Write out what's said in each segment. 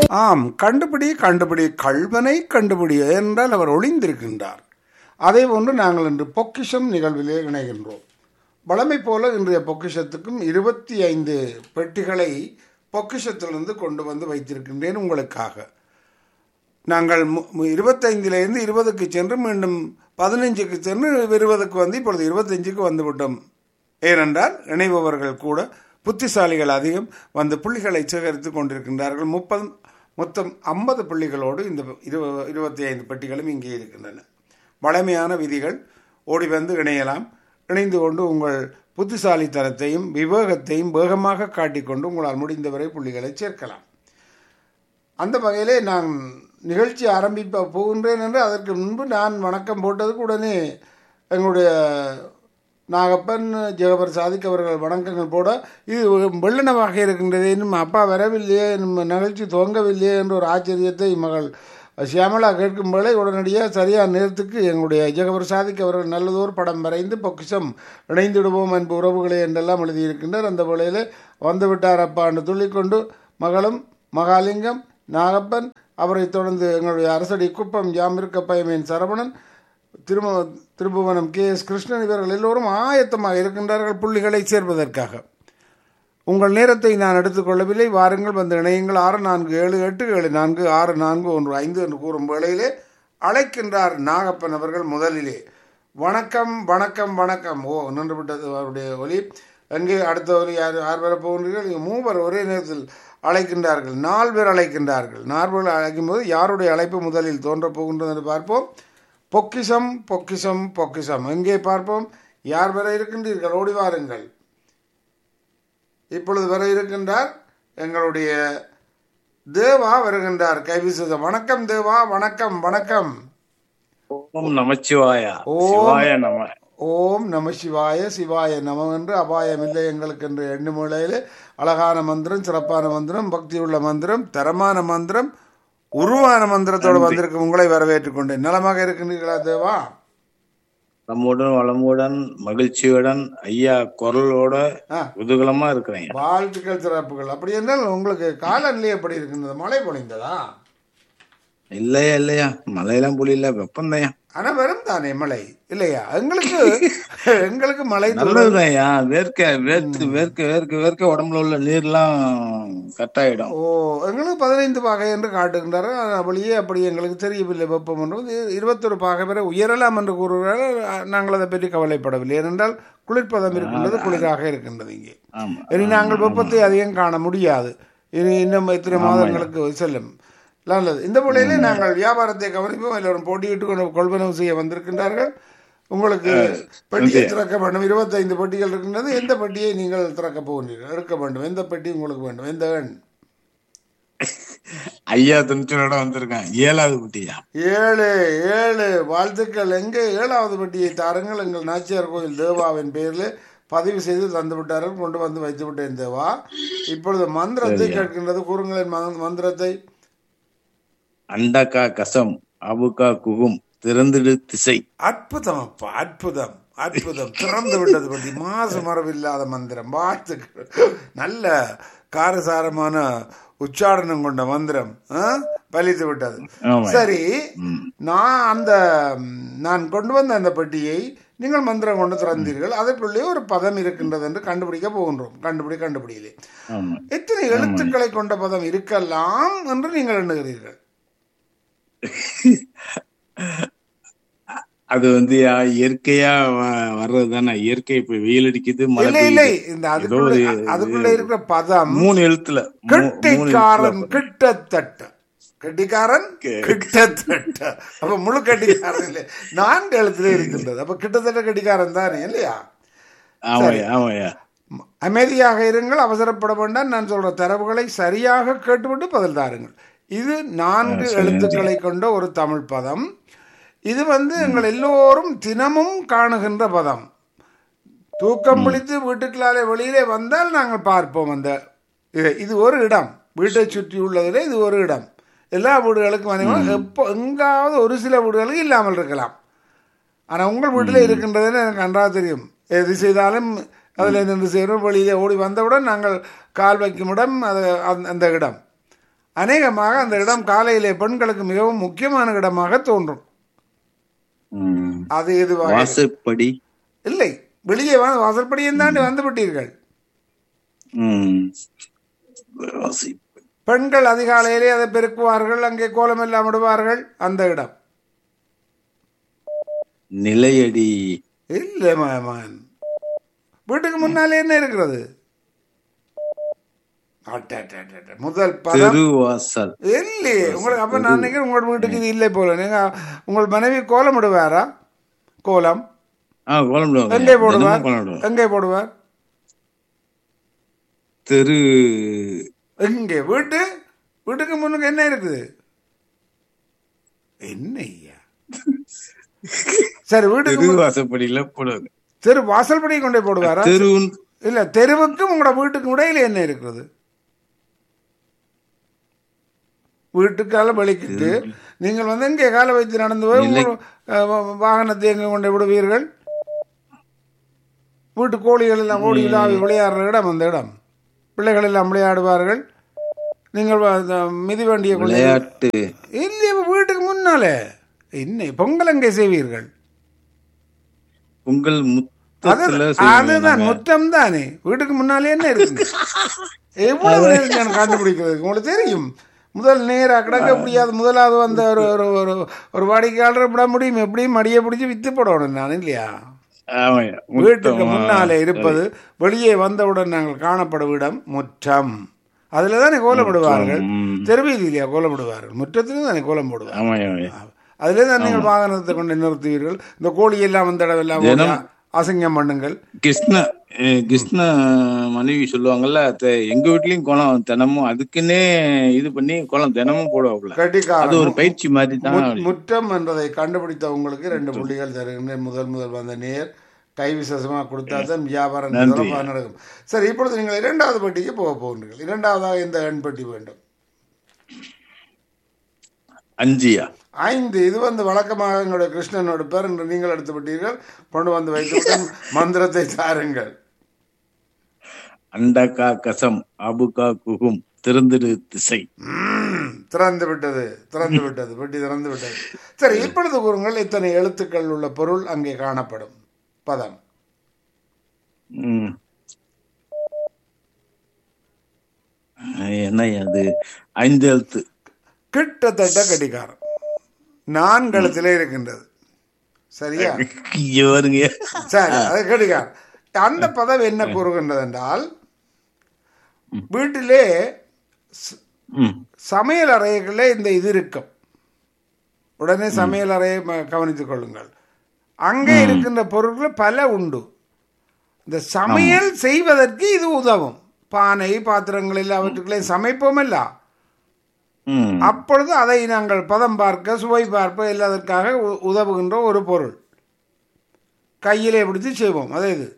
ஆம் கண்டுபிடி கண்டுபிடி கள்வனை கண்டுபிடி என்றால் அவர் ஒளிந்திருக்கின்றார் அதே போன்று நாங்கள் இன்று பொக்கிஷம் நிகழ்விலே இணைகின்றோம் வளமை போல இன்றைய பொக்கிஷத்துக்கும் இருபத்தி ஐந்து பெட்டிகளை பொக்கிஷத்திலிருந்து கொண்டு வந்து வைத்திருக்கின்றேன் உங்களுக்காக நாங்கள் மு- மு- இருபத்தைந்திலிருந்து இருபதுக்கு சென்று மீண்டும் பதினஞ்சுக்கு சென்று இருபதுக்கு வந்து இப்பொழுது இருபத்தஞ்சுக்கு வந்து விட்டோம் ஏனென்றால் இணைபவர்கள் கூட புத்திசாலிகள் அதிகம் வந்து புள்ளிகளை சேகரித்து கொண்டிருக்கின்றார்கள் முப்பது மொத்தம் ஐம்பது புள்ளிகளோடு இந்த இரு இருபத்தி ஐந்து பெட்டிகளும் இங்கே இருக்கின்றன வளமையான விதிகள் ஓடி வந்து இணையலாம் இணைந்து கொண்டு உங்கள் புத்திசாலித்தனத்தையும் விவேகத்தையும் வேகமாக காட்டிக்கொண்டு உங்களால் முடிந்தவரை புள்ளிகளை சேர்க்கலாம் அந்த வகையிலே நான் நிகழ்ச்சி ஆரம்பிப்ப போகின்றேன் என்று அதற்கு முன்பு நான் வணக்கம் போட்டதுக்கு உடனே எங்களுடைய நாகப்பன் ஜெகபர் சாதிக் அவர்கள் வணக்கங்கள் போட இது வெள்ளனமாக இருக்கின்றது இன்னும் அப்பா வரவில்லையே நம்ம நிகழ்ச்சி துவங்கவில்லையே என்ற ஒரு ஆச்சரியத்தை மகள் சியாமலா கேட்கும் வேளை உடனடியாக சரியான நேரத்துக்கு எங்களுடைய ஜெகபர் சாதிக் அவர்கள் நல்லதோர் படம் வரைந்து பொக்கிஷம் இணைந்திடுவோம் அன்பு உறவுகளே என்றெல்லாம் எழுதியிருக்கின்றார் அந்த வேளையில் வந்து விட்டார் அப்பா என்று துள்ளிக்கொண்டு மகளும் மகாலிங்கம் நாகப்பன் அவரை தொடர்ந்து எங்களுடைய அரசடி குப்பம் ஜாமிருக்க பயமேன் சரவணன் திரும திருபுவனம் கே எஸ் கிருஷ்ணன் இவர்கள் எல்லோரும் ஆயத்தமாக இருக்கின்றார்கள் புள்ளிகளை சேர்ப்பதற்காக உங்கள் நேரத்தை நான் எடுத்துக்கொள்ளவில்லை வாருங்கள் வந்து இணையுங்கள் ஆறு நான்கு ஏழு எட்டு ஏழு நான்கு ஆறு நான்கு ஒன்று ஐந்து என்று கூறும் வேளையிலே அழைக்கின்றார் நாகப்பன் அவர்கள் முதலிலே வணக்கம் வணக்கம் வணக்கம் ஓ நின்று விட்டது அவருடைய ஒலி எங்கே அடுத்த ஒலி யார் யார் வர போகின்றீர்கள் இங்கே மூவர் ஒரே நேரத்தில் அழைக்கின்றார்கள் நாலு பேர் அழைக்கின்றார்கள் நாலு பேர் அழைக்கும் போது யாருடைய அழைப்பு முதலில் தோன்றப் போகின்றது என்று பார்ப்போம் பொக்கிஷம் பொக்கிஷம் பொக்கிஷம் எங்கே பார்ப்போம் யார் வர இருக்கின்றீர்கள் ஓடி வாருங்கள் இப்பொழுது வர இருக்கின்றார் எங்களுடைய தேவா வருகின்றார் கைவிசுத வணக்கம் தேவா வணக்கம் வணக்கம் ஓம் நமச்சிவாயா ஓம். சிவாய நம ஓம் நம சிவாய சிவாய நம என்று அபாயம் இல்லை எங்களுக்கு என்று எண்ணு மூலையில் அழகான மந்திரம் சிறப்பான மந்திரம் பக்தி உள்ள மந்திரம் தரமான மந்திரம் உருவான மந்திரத்தோடு வந்திருக்கும் உங்களை வரவேற்றுக் கொண்டேன் நலமாக இருக்கின்றீர்களா தேவா நம்முடன் வளமுடன் மகிழ்ச்சியுடன் ஐயா குரலோட ஆ. குதூகலமா இருக்கிறேன் வாழ்த்துக்கள் சிறப்புகள் அப்படி என்றால் உங்களுக்கு காலநிலை எப்படி இருக்கின்றது மழை பொழிந்ததா இல்லையா இல்லையா மழையெல்லாம் புரியல வெப்பம்தான் ஆனா வரும் தானே மழை இல்லையா எங்களுக்கு எங்களுக்கு மழை தூரம் நல்லதுதான்யா வேர்க்க வேர்த்து வேர்க்க வேர்க்க வேர்க்க உடம்புல உள்ள நீர்லாம் கட் ஆயிடும் ஓ எங்களுக்கு பதினைந்து பாகை என்று காட்டுகின்றார் அப்படியே அப்படி எங்களுக்கு தெரியவில்லை வெப்பம் என்று இருபத்தொரு பாகை வரை உயரலாம் என்று கூறுகிறார்கள் நாங்கள் அதை பற்றி கவலைப்படவில்லை ஏனென்றால் குளிர்பதம் இருக்கின்றது குளிராக இருக்கின்றது இங்கே ஆமா இனி நாங்கள் வெப்பத்தை அதிகம் காண முடியாது இனி இன்னும் இத்தனை மாதங்களுக்கு செல்லும் நல்லது இந்த முறையிலே நாங்கள் வியாபாரத்தை கவனிப்போம் எல்லோரும் போட்டியிட்டு கொண்டு கொள்வனவு செய்ய வந்திருக்கின்றார்கள் உங்களுக்கு பெட்டியை திறக்க வேண்டும் இருபத்தைந்து பெட்டிகள் இருக்கின்றது எந்த பெட்டியை நீங்கள் திறக்க போகின்றீர்கள் எடுக்க வேண்டும் எந்த பெட்டி உங்களுக்கு வேண்டும் எந்த எண் ஐயா துணிச்சலோட வந்திருக்கேன் ஏழாவது குட்டியா ஏழு ஏழு வாழ்த்துக்கள் எங்கே ஏழாவது பெட்டியை தாருங்கள் எங்கள் நாச்சியார் கோயில் தேவாவின் பெயரில் பதிவு செய்து தந்து விட்டார்கள் கொண்டு வந்து வைத்து விட்டேன் தேவா இப்பொழுது மந்திரத்தை கேட்கின்றது கூறுங்களேன் மந்த- மந்திரத்தை அண்டக்கா கசம் அபுக்கா குகும் திறந்திடு திசை அற்புதம் அப்பா அற்புதம் அற்புதம் திறந்து விட்டது பற்றி மாசு மரபில்லாத மந்திரம் வாழ்த்துக்கள் நல்ல காரசாரமான உச்சாரணம் கொண்ட மந்திரம் ஆ? பலித்து விட்டது ஆமா. சரி நான் அந்த ம், நான் கொண்டு வந்த அந்த பெட்டியை நீங்கள் மந்திரம் கொண்டு திறந்தீர்கள் அதற்குள்ளே ஒரு பதம் இருக்கின்றது என்று கண்டுபிடிக்க போகின்றோம் கண்டுபிடி கண்டுபிடியிலே ஆமா எத்தனை எழுத்துக்களை கொண்ட பதம் இருக்கலாம் என்று நீங்கள் எண்ணுகிறீர்கள் அது வந்து யா- இயற்கையா வ- வர்றது தானே இயற்கை இப்ப வெயில் அடிக்குது மழை இல்லை இல்லை பெய்யுது இந்த ஏதோ அதுக்குள்ள ஒரு அதுக்குள்ள இருக்கிற பதம் மூணு எழுத்துல மூ- மூணு கெட்டிக்காரன் எழுத்துல கிட்டத்தட்ட கெட்டிக்காரன் கிட்டத்தட்ட அப்ப முழு கெட்டிக்காரன் இல்லை நான்கு எழுத்துல இருக்கின்றது அப்ப கிட்டத்தட்ட கெட்டிக்காரன் தானே இல்லையா ஆமாய்யா ஆமாய்யா ம- அமைதியாக இருங்கள் அவசரப்பட வேண்டாம் நான் சொல்ற தரவுகளை சரியாக கேட்டுவிட்டு பதில் தாருங்கள் இது நான்கு எழுத்துக்களை கொண்ட ஒரு தமிழ் பதம் இது வந்து எங்கள் எல்லோரும் தினமும் காணுகின்ற பதம் தூக்கம் பிடித்து வீட்டுக்குள்ளாலே வெளியிலே வந்தால் நாங்கள் பார்ப்போம் அந்த இது இது ஒரு இடம் வீட்டை சுற்றி உள்ளதில் இது ஒரு இடம் எல்லா வீடுகளுக்கும் வந்தீங்கன்னா எப்போ எங்காவது ஒரு சில வீடுகளுக்கு இல்லாமல் இருக்கலாம் ஆனால் உங்கள் வீட்டில் இருக்கின்றதுன்னு எனக்கு நன்றாக தெரியும் எது செய்தாலும் அதில் நின்று செய்கிறோம் வெளியிலே ஓடி வந்தவுடன் நாங்கள் கால் வைக்கும் இடம் அது அந்த- அந்த இடம் அநேகமாக அந்த இடம் காலையிலே பெண்களுக்கு மிகவும் முக்கியமான இடமாக தோன்றும் ம். அது எதுவாக வாசற்படி இல்லை வெளியே வந்து வாசற்படியும் தாண்டி வந்து விட்டீர்கள் ம். வாசி- பெண்கள் அதிகாலையிலே அதை பெருக்குவார்கள் அங்கே கோலம் எல்லாம் விடுவார்கள் அந்த இடம் நிலையடி இல்லை மகன் வீட்டுக்கு முன்னாலே என்ன இருக்கிறது அட்ட, அட்ட, அட்ட, அட்ட. முதல் பதம் தெருவாசல் இல்லையே உங்களுக்கு அப்ப நான் நினைக்கிறேன் உங்களோட வீட்டுக்கு இது இல்லை போல நீங்க உங்கள் மனைவி கோலம் விடுவாரா கோலம் ஆ கோலம் விடுவாங்க. எங்கே போடுவார் தினமும் கோலம் விடுவாங்க. எங்கே போடுவார் தெரு எங்கே வீட்டு வீட்டுக்கு முன்னுக்கு என்ன இருக்குது என்ன ஐயா சரி வீட்டுக்கு முன்- தெருவாசப்படியில போடுவாங்க தெரு வாசல்படி கொண்டே போடுவாரா தெரு இல்ல தெருவுக்கும் உங்களோட வீட்டுக்கும் இடையில என்ன இருக்கிறது வீட்டுக்கால வலிக்கிட்டு நீங்கள் வந்து எங்கே காலை வைத்து நடந்து போய் உங்கள் அஹ், வா- வாகனத்தை எங்கே கொண்டு விடுவீர்கள் வீட்டு கோழிகள் எல்லாம் ஓடி விழாவி விளையாடுற இடம் அந்த இடம் பிள்ளைகள் எல்லாம் விளையாடுவார்கள் நீங்கள் வ- அந்த மிதிவண்டியை கொண்டு விளையாட்டு இல்லையே இப்ப வீட்டுக்கு முன்னாலே என்ன பொங்கல் எங்கே செய்வீர்கள் பொங்கல் அது முத்தத்துல அதுதான் முற்றம் தானே வீட்டுக்கு முன்னாலே என்ன இருக்கு எவ்வளவு நேரம் நான் கண்டுபிடிக்கிறது உங்களுக்கு தெரியும் முதல் நேரா கிடக்க முடியாது முதலாவது வந்த ஒரு ஒரு ஒரு ஒரு வாடிக்கையாளர் விட முடியும் எப்படியும் மடியை பிடிச்சி வித்து போடணும் நான் இல்லையா ஆமாய்யா, வீட்டுக்கு முத்தம். முன்னாலே இருப்பது வெளியே வந்தவுடன் நாங்கள் காணப்படும் இடம் முற்றம் அதுல தானே கோலமிடுவார்கள் ம். தெருவீதியிலையா கோலமிடுவார்கள் முற்றத்திலும் தானே கோலம் போடுவார்கள் ஆமாய்யா, ஆமாய்யா. அதிலே தான் நீங்கள் வாகனத்தை கொண்டு நிறுத்துவீர்கள் இந்த கோழி எல்லாம் வந்த இடம் எல்லாம் ஓடி அசிங்கம் பண்ணுங்கள் கிருஷ்ண அஹ், கிருஷ்ண மனைவி சொல்லுவாங்கல்ல "அத்தை, எங்க வீட்லயும் குளம் தினமும் அதுக்குன்னே இது பண்ணி குளம் தினமும் போடுவாப்புல அது கட்டிக்காரன் ஒரு பயிற்சி மாதிரி தான் முற்- முற்றம் என்றதை கண்டுபிடித்த உங்களுக்கு ரெண்டு புள்ளிகள் தருகின்றேன் முதல் முதல் வந்த நேர் கை விசேஷமாக கொடுத்தா தான் வியாபாரம் சிறப்பாக நடக்கும் சரி இப்பொழுது நீங்கள் இரண்டாவது பெட்டிக்கு போக போகிறீர்கள் இரண்டாவதாக இந்த எண் பெட்டி வேண்டும் அஞ்சியா ஐந்து இது வந்து வழக்கமாக எங்களுடைய கிருஷ்ணனோட பேர் என்று நீங்கள் எடுத்து விட்டீர்கள் கொண்டு வந்து வைத்து மந்திரத்தை தாருங்கள் அண்டக்கா கசம் அபுகா குகும் திறந்திடு திசை ம், திறந்து விட்டது திறந்து விட்டது பெட்டி திறந்து விட்டது சரி இப்பொழுது கூறுங்கள் இத்தனை எழுத்துக்கள் உள்ள பொருள் அங்கே காணப்படும் பதம் ம். என்ன அது ஐந்து எழுத்து கிட்டத்தட்ட கடிகாரம் நான்கு எழுத்திலே இருக்கின்றது சரியா இங்க வருங்க சரி அது கடிகாரம் அந்த பதம் என்ன கூறுகின்றது என்றால் வீட்டிலே ச- ம். சமையல் அறைகளே இந்த இது இருக்கும் உடனே சமையல் அறையை ம- கவனித்துக் கொள்ளுங்கள் அங்கே இருக்கின்ற பொருட்கள் பல உண்டு இந்த சமையல் செய்வதற்கு இது உதவும் பானை பாத்திரங்கள் எல்லாவற்றுக்குள்ளே சமைப்போம் இல்ல ம். அப்பொழுது அதை நாங்கள் பதம் பார்க்க சுவை பார்க்க எல்லாதற்காக உ- உதவுகின்ற ஒரு பொருள் கையிலே பிடித்து செய்வோம் அதே இது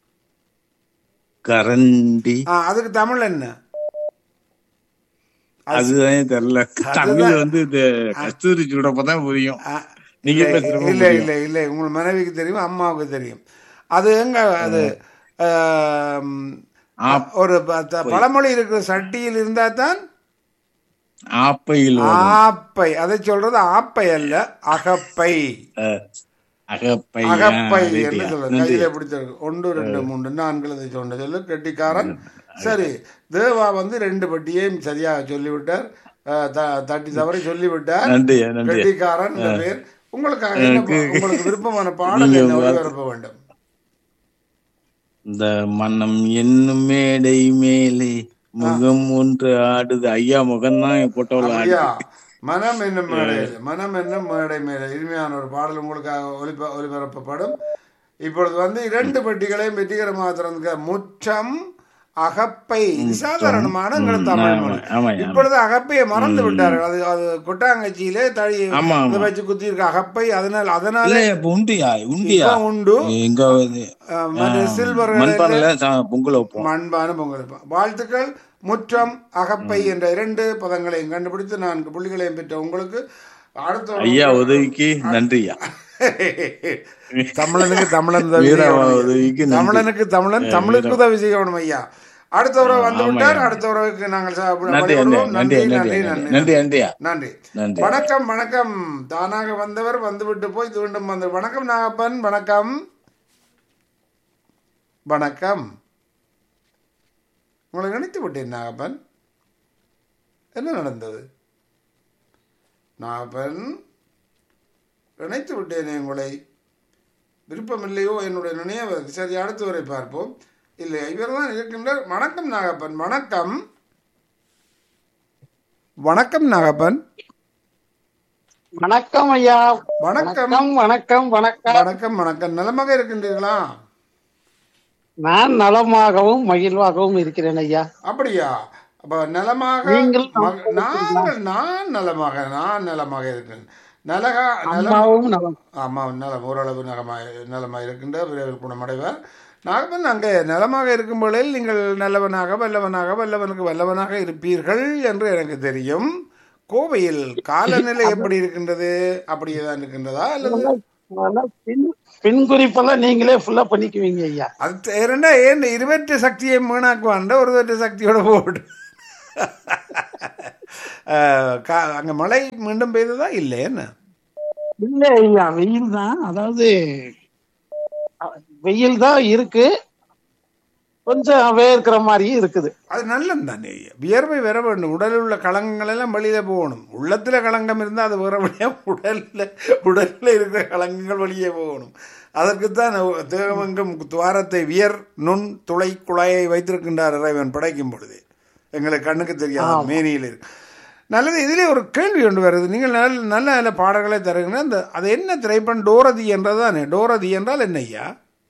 கரண்டி ஆ, அதுக்கு தமிழ் என்ன அதுதான் தெரியல தமிழ் வந்து இந்த கஸ்தூரி சூடப்பதான் புரியும் ஆ, நீங்க இல்லை, பேசுறப்ப இல்லை புரியும். இல்லை இல்லை உங்கள் மனைவிக்கு தெரியும் அம்மாவுக்கு தெரியும் அது எங்க அது ஆம், ஆப்- ஒரு ப- த- பழமொழி இருக்கிற சட்டியில் இருந்தா தான் ஆப்பையில் வரும். ஆப்பை அதை சொல்றது ஆப்பை அல்ல அகப்பை அஹ், அகப்பை அகப்பை ஆ, என்று ரைட்டியா. சொல்றது நன்றி. கையில பிடிச்சிருக்கு ஒன்று ரெண்டு மூன்று நான்கு இதை சொன்ன சொல்லு கெட்டிக்காரன் சரி தேவா வந்து ரெண்டு பட்டியையும் சரியாக சொல்லிவிட்டார் அஹ், த- தட்டி தவறி சொல்லிவிட்டார் நன்றியா நன்றி கெட்டிக்காரன் என்ற பேர் உங்களுக்காக என்ன பா- உங்களுக்கு விருப்பமான பாடல் என்ன ஒளிபரப்ப வேண்டும் இந்த மன்னம் என்னும் மேடை மேலே முகம் ஒன்று ஆடுது ஐயா முகம் தான் போட்டோல ஐயா மனம் என்னும் மேடையில் மனம் என்னும் மேடை மேலே இனிமையான ஒரு பாடல் உங்களுக்காக ஒளிப ஒளிபரப்பப்படும் இப்பொழுது வந்து இரண்டு பெட்டிகளையும் வெற்றிகரமாக திறந்துக்க முற்றம் அகப்பை இது சாதாரணமான எங்கள் தமிழ் மொழி ஆமாய்யா இப்பொழுது அகப்பையை மறந்து விட்டார்கள் அது அது கொட்டாங்கச்சியிலே தழி ஆமா, இதை வச்சு குத்தி இருக்க அகப்பை அதனால் அதனால இல்ல இப்ப உண்டியா உண்டியா இப்ப உண்டு எங்க வந்து அஹ், மற்ற சில்வர் மண்பானையில சா- பொங்கல் வைப்போம் மண்பான பொங்கல் வாழ்த்துக்கள் முற்றம் அகப்பை என்ற இரண்டு பதங்களையும் கண்டுபிடித்து நான்கு புள்ளிகளையும் பெற்ற உங்களுக்கு அடுத்த ஒரு- ஐயா உதவிக்கு நன்றியா தமிழனுக்கு தமிழன் உதவி வீர செய்யணும் ஐயா. உதவிக்கு நன்றி தமிழனுக்கு தமிழன் தமிழுக்கு உதவி செய்யணும் ஐயா அடுத்த உறவு வந்து ஆமாய்யா. விட்டார் அடுத்த உறவுக்கு நாங்கள் சாப்பிட நன்றி வழிபடுவோம். நன்றி நன்றி நன்றி நன்றி நன்றி நன்றி நன்றி நன்றியா நன்றி நன்றி வணக்கம் வணக்கம் தானாக வந்தவர் வந்துவிட்டு போய் மீண்டும் வந்து வணக்கம் நாகப்பன் வணக்கம் வணக்கம் உங்களை நினைத்து விட்டேன் நாகப்பன் என்ன நடந்தது நாகப்பன் நினைத்து விட்டேனே உங்களை விருப்பமில்லையோ என்னுடைய நினைவு சரி அடுத்து வரை பார்ப்போம் இல்லை இவர் தான் இருக்கின்றார் வணக்கம் நாகப்பன் வணக்கம் வணக்கம் நாகப்பன் வணக்கம் ஐயா வணக்கம் வணக்கம் வணக்கம் வணக்கம் வணக்கம் வணக்கம் நலமாக இருக்கின்றீர்களா நான் நலமாகவும் மகிழ்வாகவும் இருக்கிறேன் ஐயா அப்படியா அப்ப நலமாக நீங்கள் மக- நாங்கள் நான் நலமாக நான் நலமாக இருக்கேன் நலகா நலம் அம்மாவும் நலம் ஆமா நலம் ஓரளவு நலமாக நலமாக இருக்கின்ற விரைவில் குணமடைவார் நாகப்பன் அங்கே நலமாக இருக்கும் பொழுதில் நீங்கள் நல்லவனாக வல்லவனாக வல்லவனுக்கு வல்லவனாக இருப்பீர்கள் என்று எனக்கு தெரியும் கோவையில் காலநிலை எப்படி இருக்கின்றது அப்படியே தான் இருக்கின்றதா அல்லது அதெல்லாம் பின் பின் குறிப்பெல்லாம் நீங்களே ஃபுல்லா பண்ணிக்குவீங்க ஐயா அது இரண்டா ஏன் இருவற்ற சக்தியை வீணாக்குவாண்ட ஒரு வெற்ற சக்தியோட போட்டு அஹ், கா- அங்க மழை மீண்டும் பெய்ததா இல்லை என்ன இல்ல ஐயா வெயில் தான் அதாவது அஹ், வெயில் தான் இருக்கு கொஞ்சம் வேர்க்கிற மாதிரியும் இருக்குது அது நல்லது தானே வியர்வை வர வேண்டும் உடலில் உள்ள களங்கங்கள் எல்லாம் வெளியில போகணும் உள்ளத்துல களங்கம் இருந்தால் அது வேற வழியா உடல்ல உடல்ல இருக்கிற களங்கங்கள் வெளியே போகணும் அதற்குத்தான் தேகமெங்கும் துவாரத்தை வியர் நுண் துளை குழாயை வைத்திருக்கின்றார் இறைவன் படைக்கும் பொழுது எங்களுக்கு கண்ணுக்கு தெரியாது மேனியில் இருக்கு நல்லது இதிலே ஒரு கேள்வி ஒன்று வருது நீங்கள் நல்ல நல்ல நல்ல பாடல்களை தருகிற அந்த அது என்ன திரைப்படம் டோரதி என்றதானே டோரதி என்றால் என்ன ஐயா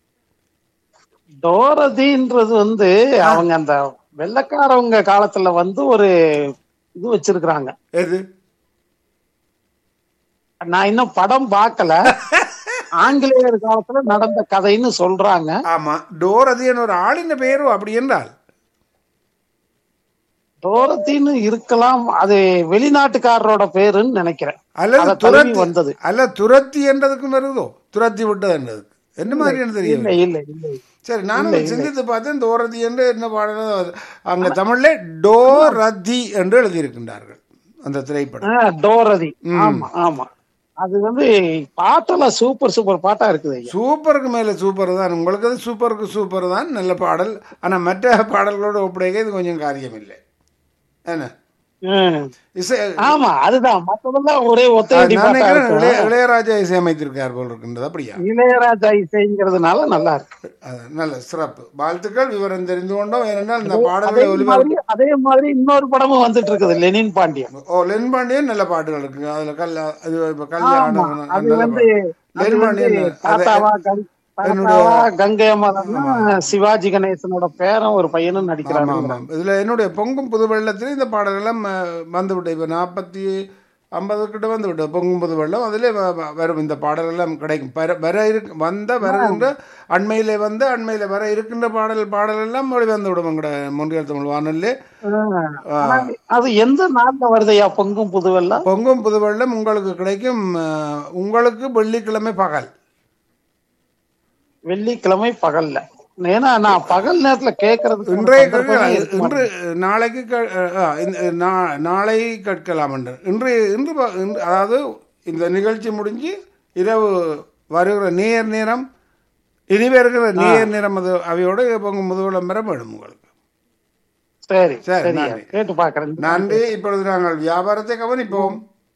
டோரதின்றது வந்து அவங்க அந்த வெள்ளக்காரவங்க காலத்துல வந்து ஒரு இது வச்சிருக்கிறாங்க எது நான் இன்னும் படம் பார்க்கல ஆங்கிலேயர் காலத்துல நடந்த கதைன்னு சொல்றாங்க ஆமா டோரதி என்ற ஒரு ஆளின் பெயரோ அப்படி என்றால் டோரத்தின்னு இருக்கலாம் அது வெளிநாட்டுக்காரரோட பேருன்னு நினைக்கிறேன் அல்லது அத தழுவி துரத்தி வந்தது அல்ல துரத்தி என்றதுக்கும் வருதோ துரத்தி விட்டது என்றதுக்கு என்ன மாதிரியான தெரியும் இல்ல இல்ல இல்ல சரி நானும் சிந்தித்து பார்த்தேன் டோரதி என்று என்ன பாடல் அங்க தமிழ்ல டோரதி என்று எழுதியிருக்கின்றார்கள் அந்த திரைப்படம் ஆ, டோரதி ஆமா ஆமா அது வந்து பாட்டெல்லாம் சூப்பர் சூப்பர் பாட்டா இருக்குது ஐயா சூப்பருக்கு மேல சூப்பர் தான் உங்களுக்கு அது சூப்பருக்கு சூப்பர் தான் நல்ல பாடல் ஆனா மற்ற பாடல்களோட ஒப்படைக்க இது கொஞ்சம் காரியம் இல்லை என்ன ம். இசை ஆமா அதுதான் மத்ததெல்லாம் ஒரே நான் ஒத்தையடி பாட்டா நினைக்கிறேன் இருக்கும் இளைய- இளையராஜா இசையமைத்திருக்கார் போல் இருக்கின்றது அப்படியா இளையராஜா இசைங்கிறதுனால நல்லா இருக்கு அது நல்ல சிறப்பு வாழ்த்துக்கள் விவரம் தெரிந்து கொண்டோம் ஏனென்றால் இந்த பாடல்களை அதே ஒலிபரப்பு மாதிரி அதே மாதிரி இன்னொரு படமும் வந்துட்டு இருக்குது லெனின் பாண்டியன் ஓ லென் பாண்டியன் நல்ல பாட்டுகள் இருக்கு அதுல கல்ல அது இப்ப ஆமா கல்யாணம் அது நல்ல வந்து பாட்டு. அது லென் வந்து பாண்டியன் அது தாத்தாவா கங்- தாத்தாவா கங்கை அமரன் சிவாஜி கணேசனோட பேரன் ஒரு பையனும் ஆமா நடிக்கிறாங்க ஆமா இதுல என்னுடைய பொங்கும் புது வெள்ளத்தில் இந்த பாடல்கள்லாம் அஹ், வந்து விட்டு இப்ப நாற்பத்தி ஐம்பது கிட்ட வந்து விட்டு பொங்கும் புது வெள்ளம் அதிலே வ- வ- வரும் இந்த பாடல்கள்லாம் கிடைக்கும் வர வர இருக்கு வந்த வருகின்ற அண்மையிலே வந்து அண்மையில வர இருக்கின்ற பாடல் பாடல் எல்லாம் மொழி வந்து விடும் எங்கட முன்றியல் தமிழ் வானொலி ஆனா, அது எந்த நாள்ல வருதையா பொங்கும் புதுவெல்லாம் பொங்கும் புது வெள்ளம் உங்களுக்கு கிடைக்கும் அஹ், உங்களுக்கு வெள்ளிக்கிழமை பகல் வெள்ளிக்கிழமை பகல்ல ஏன்னா நான் பகல் நேரத்துல கேட்கறதுக்கு ஒரு இன்றைய சந்தர்ப்பமே கேட்க- இருக்க இன்று நாளைக்கு கே- ஆ, இந்த நா- நாளை கேட்கலாம் என்று இன்று இன்று ப- இன்று- அதாவது இந்த நிகழ்ச்சி முடிஞ்சு இரவு வருகிற நேர் நேரம் இனி வருகிற நேர் நேரம் அது அவையோடு பொங்கும் முது விளம்பரம் வேணும் உங்களுக்கு சரி சரி, சரி நன்றி. கேட்டு பாக்குறேன் நன்றி இப்பொழுது நாங்கள் வியாபாரத்தை கவனிப்போம்